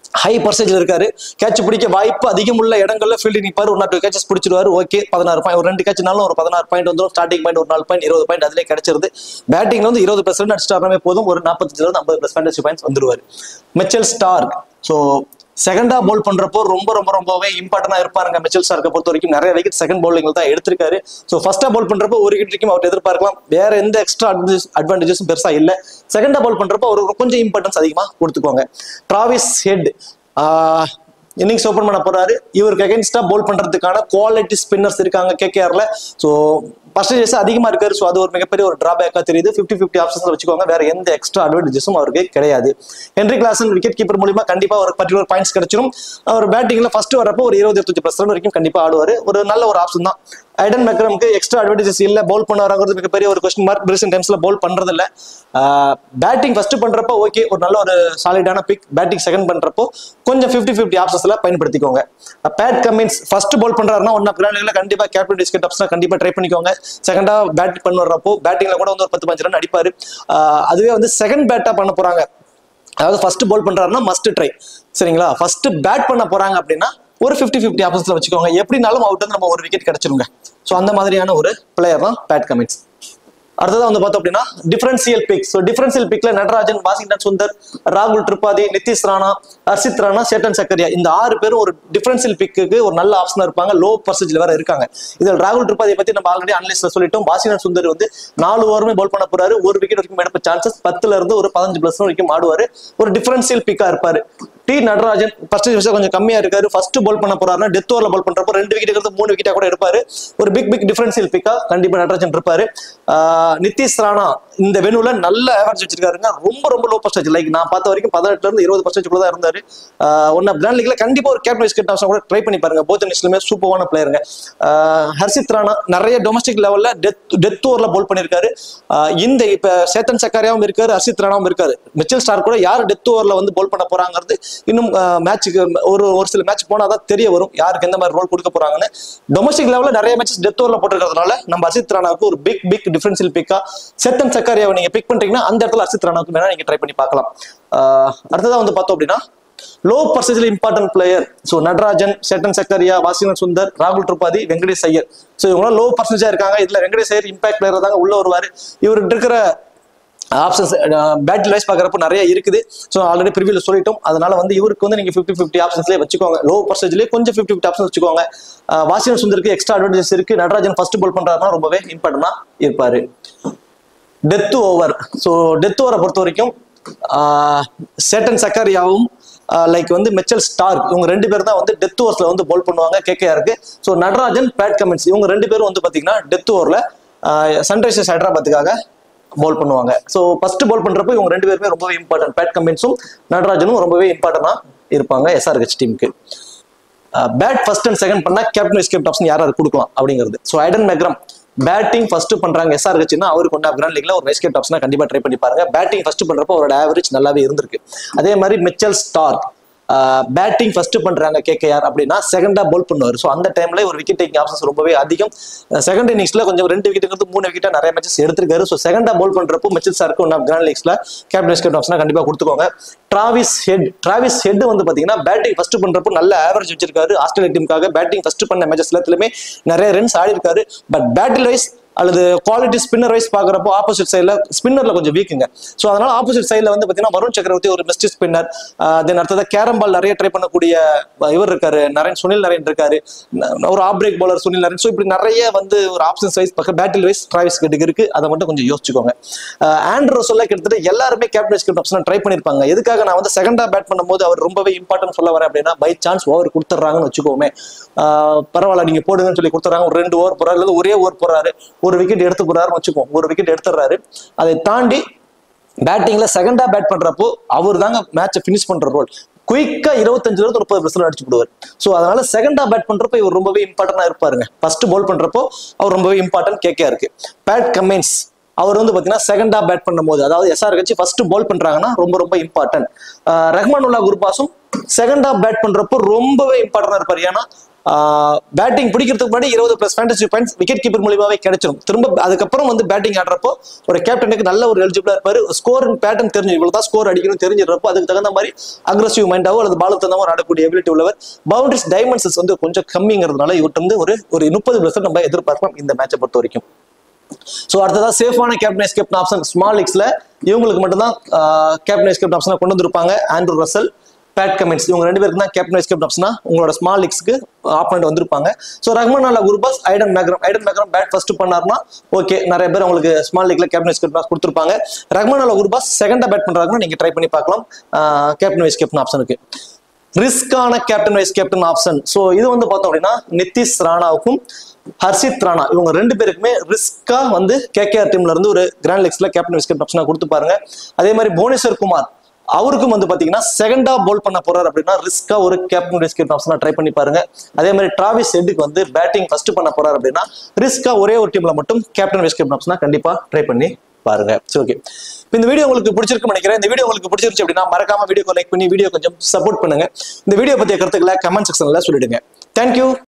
ஹை பர்சன்டேஜ் இருக்காரு கேட்ச் பிடிக்க வாய்ப்பு அதிகம் உள்ள இடங்கள்ல ஃபீல்டிங் நிற்பாரு ஒரு நாட்டு கேட்சஸ் பிடிச்சிருவாரு ஓகே பதினாறு பாயிண்ட் ஒரு ரெண்டு கேட்ச்னாலும் ஒரு பதினாறு பாயிண்ட் வந்துடும் ஸ்டார்டிங் பாயிண்ட் ஒரு நாலு பாயிண்ட் இருபது பாயிண்ட் அதிலே கிடைச்சிருது பேட்டிங்ல வந்து இருபது பர்சன்ட் அடிச்சிட்டாருமே போதும் ஒரு நாற்பத்தஞ்சுல இருந்து ஐம்பது பிளஸ் ஃபேண்டசி பாயிண்ட்ஸ் வந்துருவாரு மிச்சல் ஸ்டார்க் ஸோ செகண்டா பவுல் பண்றப்போ ரொம்ப ரொம்ப ரொம்பவே இம்பார்ட்டனா இருப்பாருங்க மிச்சல் ஸ்டார்க்கை பொறுத்த வரைக்கும் நிறைய விக்கெட் செகண்ட் பவுலிங்ல தான் எடுத்திருக்காரு ஸோ ஃபர்ஸ்டா பவுல் பண்றப்போ ஒரு விக்கெட் வரைக்கும் அவர் எதிர்பார்க்கலாம் வேற எந்த எக்ஸ்ட்ரா அட்வான்டேஜஸும் பெருசா இல்ல செகண்டா பவுல் பண்றப்போ அவருக்கு கொஞ்சம் இம்பார்ட்டன்ஸ் அதிகமா கொடுத்துக்கோங்க டிராவிஸ் ஹெட் இன்னிங்ஸ் ஓபன் பண்ண போறாரு இவருக்கு அகைன்ஸ்டா பவுல் பண்றதுக்கான குவாலிட்டி ஸ்பின்னர்ஸ் இருக்காங்க கேகேஆர்ல ஸோ பர்சன்டேஜ் அதிகமா இருக்காரு ஸோ அது ஒரு மிகப்பெரிய ஒரு டிராபேக்கா தெரியுது ஃபிஃப்டி ஃபிஃப்டி ஆப்ஷன்ஸ் வச்சுக்கோங்க வேற எந்த எக்ஸ்ட்ரா அட்வான்டேஜஸும் அவருக்கு கிடையாது ஹென்ரி கிளாசன் விக்கெட் கீப்பர் மூலியமா கண்டிப்பா ஒரு பர்டிகுலர் பாயிண்ட்ஸ் கிடைச்சிரும் அவர் பேட்டிங்ல ஃபர்ஸ்ட் வரப்போ ஒரு இருபது இருபத்தஞ்சு பர்சன்ட் வரைக்கும் கண்டிப்பா ஆடுவாரு ஒரு நல்ல ஒரு ஆப்ஷன் தான் ஐடன் மெக்ரம்க்கு எக்ஸ்ட்ரா அட்வான்டேஜஸ் இல்ல பவுல் பண்ண வராங்கிறது மிகப்பெரிய ஒரு கொஸ்டின் மார்க் ரீசென்ட் டைம்ஸ்ல பவுல் பண்றது இல்ல பேட்டிங் ஃபர்ஸ்ட் பண்றப்போ ஓகே ஒரு நல்ல ஒரு சாலிடான பிக் பேட்டிங் செகண்ட் பண்றப்போ கொஞ்சம் ஃபிஃப்டி ஃபிஃப்டி ஆப்ஷன்ஸ்ல பயன்படுத்திக்கோங்க பேட் கமின்ஸ் ஃபர்ஸ்ட் பவுல் பண்றாருன்னா ஒன்னா பிராண்டில் கண்டிப்பா கேப்டன் டிஸ்கட் ஆப்ஷன் கண்டிப்பா ட்ரை பண்ணிக்கோங்க செகண்டா பேட் பண்ண வர்றப்போ பேட்டிங்ல கூட வந்து ஒரு பத்து பஞ்சு ரன் அடிப்பாரு ஆஹ் அதுவே வந்து செகண்ட் பேட்டா பண்ண போறாங்க அதாவது ஃபர்ஸ்ட் பவுல் பண்றாருன்னா மஸ்ட் ட்ரை சரிங்களா ஃபர்ஸ்ட் பேட் பண்ண போறாங்க அப்படின்னா ஒரு ஃபிஃப்டி ஃபிஃப்டி ஆப்போசிட்ல வச்சுக்கோங்க எப்படினாலும் அவுட் வந்து நம்ம ஒரு விக்கெட் கிடைச்சிருங்க ஸோ அந்த மாதிரியான ஒரு பிளேயர் தான் பேட் கமின்ஸ் அடுத்ததா வந்து பார்த்தோம் அப்படின்னா டிஃபரன்சியல் பிக் ஸோ டிஃபரன்சியல் பிக்ல நடராஜன் வாஷிங்டன் சுந்தர் ராகுல் திரிபாதி நிதிஷ் ராணா ஹர்ஷித் ராணா சேட்டன் சக்கரியா இந்த ஆறு பேரும் ஒரு டிஃபரன்சியல் பிக்கு ஒரு நல்ல ஆப்ஷனா இருப்பாங்க லோ பர்சன்டேஜ்ல வேற இருக்காங்க இதில் ராகுல் திரிபாதியை பத்தி நம்ம ஆல்ரெடி அனலிஸ்ட்ல சொல்லிட்டோம் வாஷிங்டன் சுந்தர் வந்து நாலு ஓவருமே பவுல் பண்ண போறாரு ஒரு விக்கெட் வரைக்கும் எடுப்ப சான்சஸ் பத்துல இருந்து ஒரு பதினஞ்சு பிளஸ் வரைக்கும் ஆடுவாரு ஒரு டிஃபரன்சியல் பிக்கா இருப்பாரு டி நடராஜன் பர்சன்டேஜ் கொஞ்சம் கம்மியா இருக்காரு ஃபர்ஸ்ட் பவுல் பண்ண போறாருன்னா டெத் ஓவர்ல பவுல் பண்றப்போ ரெண்டு விக்கெட் எடுத்து மூணு விக்கெட்டா கூட எடுப்பாரு ஒரு பிக் பிக் டிஃபரன்சியல் பிக்கா கண்டிப்பா நடராஜன் இருப்பாரு ஆஹ் நிதிஷ் ராணா இந்த வெனுல நல்ல ஆவரேஜ் வச்சிருக்காருங்க ரொம்ப ரொம்ப லோ பர்சன்டேஜ் லைக் நான் பார்த்த வரைக்கும் பதினெட்டுல இருந்து இருபது பர்சன்டேஜ் கூட தான் இருந்தாரு ஒன் ஆஃப் கிராண்ட் லீக்ல கண்டிப்பா ஒரு கேப்டன் விஸ்கெட் ஆப்ஷன் கூட ட்ரை பண்ணி பாருங்க போத் நிஷ்லுமே சூப்பரான பிளேயருங்க ஹர்ஷித் ராணா நிறைய டொமஸ்டிக் லெவல்ல டெத் டெத் ஓவர்ல பவுல் பண்ணிருக்காரு ஆஹ் இந்த இப்ப சேத்தன் சக்காரியாவும் இருக்காரு ஹர்ஷித் ராணாவும் இருக்காரு மிச்சல் ஸ்டார் கூட யார் டெத் ஓவர்ல வந்து பவுல் பண்ண போறாங்கிறது இன்னும் மேட்சுக்கு ஒரு ஒரு சில மேட்ச் போனாதான் தெரிய வரும் யாருக்கு எந்த மாதிரி ரோல் கொடுக்க போறாங்கன்னு டொமஸ்டிக் லெவல்ல நிறைய மேட்சஸ் டெத் ஓவர்ல போட்டிருக்கிறதுனால நம்ம ஹர்ஷித் ராணாவுக்கு ஒரு பிக் பிக் டிஃபரன்சியல் பிக்கா சேத்தன் சக்காரியாவை நீங்க பிக் பண்றீங்கன்னா அந்த இடத்துல ஹர்ஷித் ராணாவுக்கு வேணா நீங்க ட்ரை பண்ணி பார்க்கலாம் ஆஹ் அடுத்ததா வந்து பார்த்தோம் அப்படின்னா low percentage important player so Natarajan Chetan Sakariya வாசிவன் சுந்தர் ராகுல் திரிபாதி வெங்கடேஷ் ஐயர் ஸோ இவங்களாம் லோ பர்சன்டேஜா இருக்காங்க இதுல வெங்கடேஷ் ஐயர் இம்பாக்ட் பிளேயர் தாங்க உள்ள வருவாரு இவர்கிட்ட இருக்கிற ஆப்ஷன்ஸ் பேட் வைஸ் பார்க்குறப்ப நிறைய இருக்குது ஸோ ஆல்ரெடி ப்ரிவியூல சொல்லிட்டோம் அதனால வந்து இவருக்கு வந்து நீங்க ஃபிஃப்டி ஃபிஃப்டி ஆப்ஷன்ஸ்லேயே வச்சுக்கோங்க லோ பர்சன்டேஜ்லேயே கொஞ்சம் ஃபிஃப்டி ஃபிஃப்டி ஆப்ஷன் வச்சுக்கோங்க வாசிவன் சுந்தருக்கு எக்ஸ்ட்ரா அட்வான்டேஜ் இருக்கு நடராஜன் ஃபர்ஸ்ட் பால் பண்றாருன்னா ரொம்பவே இம்பார்ட்டனா இருப்பாரு டெத் ஓவர் ஸோ டெத் ஓவரை பொறுத்த வரைக்கும் சேட்டன் சக்கரியாவும் லைக் வந்து மெச்சல் ஸ்டார் இவங்க ரெண்டு பேர் தான் வந்து டெத் ஓவர்ஸ்ல வந்து பவுல் பண்ணுவாங்க கேகேஆருக்கு ஸோ நடராஜன் பேட் கமெண்ட்ஸ் இவங்க ரெண்டு பேரும் வந்து பாத்தீங்கன்னா டெத் ஓவர்ல சன்ரைசர்ஸ் ஹைதராபாத்துக்காக பவுல் பண்ணுவாங்க ஸோ ஃபர்ஸ்ட் பவுல் பண்றப்போ இவங்க ரெண்டு பேருமே ரொம்பவே இம்பார்ட்டன்ட் பேட் கமெண்ட்ஸும் நடராஜனும் ரொம்பவே இம்பார்ட்டனா இருப்பாங்க எஸ்ஆர்ஹெச் டீமுக்கு பேட் ஃபர்ஸ்ட் அண்ட் செகண்ட் பண்ணா கேப்டன் எஸ்கேப் ஆப்ஷன் யாராவது கொடுக்கலாம் அப்படிங்கிறது so Aiden Markram batting first பண்றாங்க எஸ்ஆர் கட்சினா அவருக்கு கொண்ட கிராண்ட் லீக்ல ஒரு எஸ்கேப் ஆப்ஷனா கண்டிப்பா ட்ரை பண்ணி பாருங்க பேட்டிங் ஃபர்ஸ்ட் பண்றப்போ அவரோட ஆவரேஜ் நல்லாவே இருந்திருக்கு அதே மாதிரி மிச்சல் ஸ்டார் பேட்டிங் ஃபர்ஸ்ட் பண்றாங்க கேகேஆர் அப்படின்னா செகண்டா பவுல் பண்ணுவார் ஸோ அந்த டைம்ல ஒரு விக்கெட் டேக்கிங் ஆப்ஷன்ஸ் ரொம்பவே அதிகம் செகண்ட் இன்னிங்ஸ்ல கொஞ்சம் ரெண்டு விக்கெட்டுங்கிறது மூணு விக்கெட்டா நிறைய மேட்சஸ் எடுத்திருக்காரு ஸோ செகண்டா பவுல் பண்றப்போ மிச்சல் சாருக்கு ஒன் ஆஃப் கிராண்ட் லீக்ஸ்ல கேப்டன் எஸ்கேப் ஆப்ஷனா கண்டிப்பா கொடுத்துக்கோங்க டிராவிஸ் ஹெட் டிராவிஸ் ஹெட் வந்து பாத்தீங்கன்னா பேட்டிங் ஃபர்ஸ்ட் பண்றப்போ நல்ல ஆவரேஜ் வச்சிருக்காரு ஆஸ்திரேலியா டீமுக்காக பேட்டிங் ஃபர்ஸ்ட் பண்ண மேட்சஸ் எல்லாத்துலயுமே நிறைய ரன்ஸ் ஆடி இருக்காரு பட் பேட்டில் வைஸ் அல்லது குவாலிட்டி ஸ்பின்னர் வைஸ் பாக்குறப்போ ஆப்போசிட் சைட்ல ஸ்பின்னர்ல கொஞ்சம் வீக்குங்க ஸோ அதனால ஆப்போசிட் சைட்ல வந்து பாத்தீங்கன்னா வருண் சக்கரவர்த்தி ஒரு பெஸ்ட் ஸ்பின்னர் தென் அடுத்தது கேரம் பால் நிறைய ட்ரை பண்ணக்கூடிய அஹ், இவர் இருக்காரு நரேன் சுனில் நரேன் இருக்காரு ந- ஒரு off break bowler Sunil Narine so இப்படி நிறைய வந்து ஒரு ஆப்ஷன்ஸ் வைஸ் பக்கம் பேட்டில் வைஸ் டிராவிஸ் கட்டுக்கு இருக்கு அதை மட்டும் கொஞ்சம் யோசிச்சுக்கோங்க ஆண்ட்ரோ சொல்ல கிட்டத்தட்ட எல்லாருமே கேப்டன் ஸ்கிரிப்ட் ஆப்ஷன் ட்ரை பண்ணிருப்பாங்க எதுக்காக நான் வந்து செகண்டா பேட் பண்ணும்போது அவர் ரொம்பவே இம்பார்ட்டன்ட் சொல்ல வரேன் அப்படின்னா பை சான்ஸ் ஓவர் கொடுத்துட்றாங்கன்னு வச்சுக்கோமே ஆஹ் பரவாயில்ல நீங்க போடுங்கன்னு சொல்லி கொடுத்துறாங்க ஒரு ரெண்டு ஓவர் போறாரு இல்ல ஒரே ஓவர் போறாரு ஒரு விக்கெட் எடுத்து போறாருன்னு வச்சுக்கோம் ஒரு விக்கெட் எடுத்துறாரு அதை தாண்டி பேட்டிங்ல செகண்டா பேட் பண்றப்போ அவர் தாங்க மேட்சை ஃபினிஷ் பண்ற ரோல் குயிக்கா இருபத்தஞ்சுல இருந்து முப்பது பிரச்சனை அடிச்சு விடுவார் ஸோ அதனால செகண்டா பேட் பண்றப்போ இவர் ரொம்பவே இம்பார்ட்டன்டா இருப்பாருங்க ஃபர்ஸ்ட் பவுல் பண்றப்போ அவர் ரொம்பவே இம்பார்ட்டன்ட் கேக்கே இருக்கு பேட் கமெண்ட்ஸ் அவர் வந்து பாத்தீங்கன்னா செகண்டா பேட் பண்ணும்போது அதாவது எஸ்ஆர் கட்சி ஃபர்ஸ்ட் பால் பண்றாங்கன்னா ரொம்ப ரொம்ப இம்பார்ட்டன்ட் ரஹ்மான் உல்லா குர்பாஸும் செகண்டா பேட் பண்றப்போ ரொம்பவே இம்பார்ட்டன்டா இருப்பாரு ஏன்னா பேட்டிங் பிடிக்கிறதுக்கு முன்னாடி இருபது plus fantasy points wicket keeper மூலியமாவே கிடைச்சிடும் திரும்ப அதுக்கப்புறம் வந்து பேட்டிங் ஆடுறப்போ ஒரு கேப்டனுக்கு நல்ல ஒரு எலிஜிபிளா இருப்பாரு ஸ்கோர் பேட்டர்ன் தெரிஞ்சு இவ்வளவு தான் ஸ்கோர் அடிக்கணும் தெரிஞ்சிடறப்போ அதுக்கு தகுந்த மாதிரி அக்ரஸிவ் மைண்டாவோ அல்லது பாலுக்கு தகுந்த மாதிரி ஆடக்கூடிய எபிலிட்டி உள்ளவர் பவுண்டரிஸ் டைமண்ட்ஸ் வந்து கொஞ்சம் கம்மிங்கிறதுனால இவர்கிட்ட வந்து ஒரு ஒரு முப்பது பிளஸ் நம்ம எதிர்பார்க்கலாம் இந்த மேட்சை பொறுத்த வரைக்கும் ஸோ அடுத்ததா சேஃபான கேப்டன் எஸ்கேப் ஆப்ஷன் ஸ்மால் லீக்ஸ்ல இவங்களுக்கு மட்டும்தான் கேப்டன் எஸ்கேப் ஆப்ஷனை கொண்டு வந்திருப்பாங்க ஆண்ட்ரூ ரசல் பேட் கமெண்ட்ஸ் இவங்க ரெண்டு பேருக்கு தான் கேப்டன் எஸ்கேப் ஆப்ஷனா உங்களோட ஸ்மால் லீக்ஸ்க்கு ஆப்பனண்ட் வந்திருப்பாங்க so Rahmanullah Gurbaz Aiden Markram Aiden Markram bat first பண்ணாருன்னா ஓகே நிறைய பேர் அவங்களுக்கு ஸ்மால் லீக்ல கேப்டன் எஸ்கேப் பாஸ் கொடுத்துருப்பாங்க ரஹ்மான் அல்லா குருபாஸ் செகண்டா பேட் பண்றாங்கன்னா நீங்க ட்ரை பண்ணி பார்க்கலாம் கேப்டன் வைஸ் கேப்டன் ஆப்ஷனுக்கு ரிஸ்கான captain vice captain option so இது வந்து பார்த்தோம் அப்படின்னா நிதிஷ் ராணாவுக்கும் ஹர்ஷித் ராணா இவங்க ரெண்டு பேருக்குமே ரிஸ்கா வந்து கேகேஆர் டீம்ல இருந்து ஒரு கிராண்ட் லெக்ஸ்ல கேப்டன் வைஸ் கேப்டன் ஆப்ஷனா கொடுத்து பாருங்க அதே மாதிரி புவனேஸ்வர் குமார் அவருக்கும் வந்து பாத்தீங்கன்னா செகண்டா போல் பண்ண போறாரு அப்படின்னா ரிஸ்கா ஒரு கேப்டன் வைஸ் கேப்டன் ஆப்ஷனா ட்ரை பண்ணி பாருங்க அதே மாதிரி டிராவிஸ் ஹெட்டுக்கு வந்து பேட்டிங் ஃபர்ஸ்ட் பண்ண போறாரு அப்படின்னா ரிஸ்கா ஒரே ஒரு டீம்ல மட்டும் கேப்டன் வைஸ் கேப்டன் ஆப்ஷனா கண்டிப்பா ட்ரை பண்ணி பாருங்க சரி ஓகே இந்த வீடியோ உங்களுக்கு பிடிச்சிருக்கு நினைக்கிறேன் இந்த வீடியோ உங்களுக்கு பிடிச்சிருச்சு அப்படின்னா மறக்காம வீடியோ லைக் பண்ணி வீடியோ கொஞ்சம் சப்போர்ட் பண்ணுங்க இந்த வீடியோ பத்திய கருத்துக்களை கமெண்ட் செக்ஷன்ல சொல்லிடுங்க தேங்க்யூ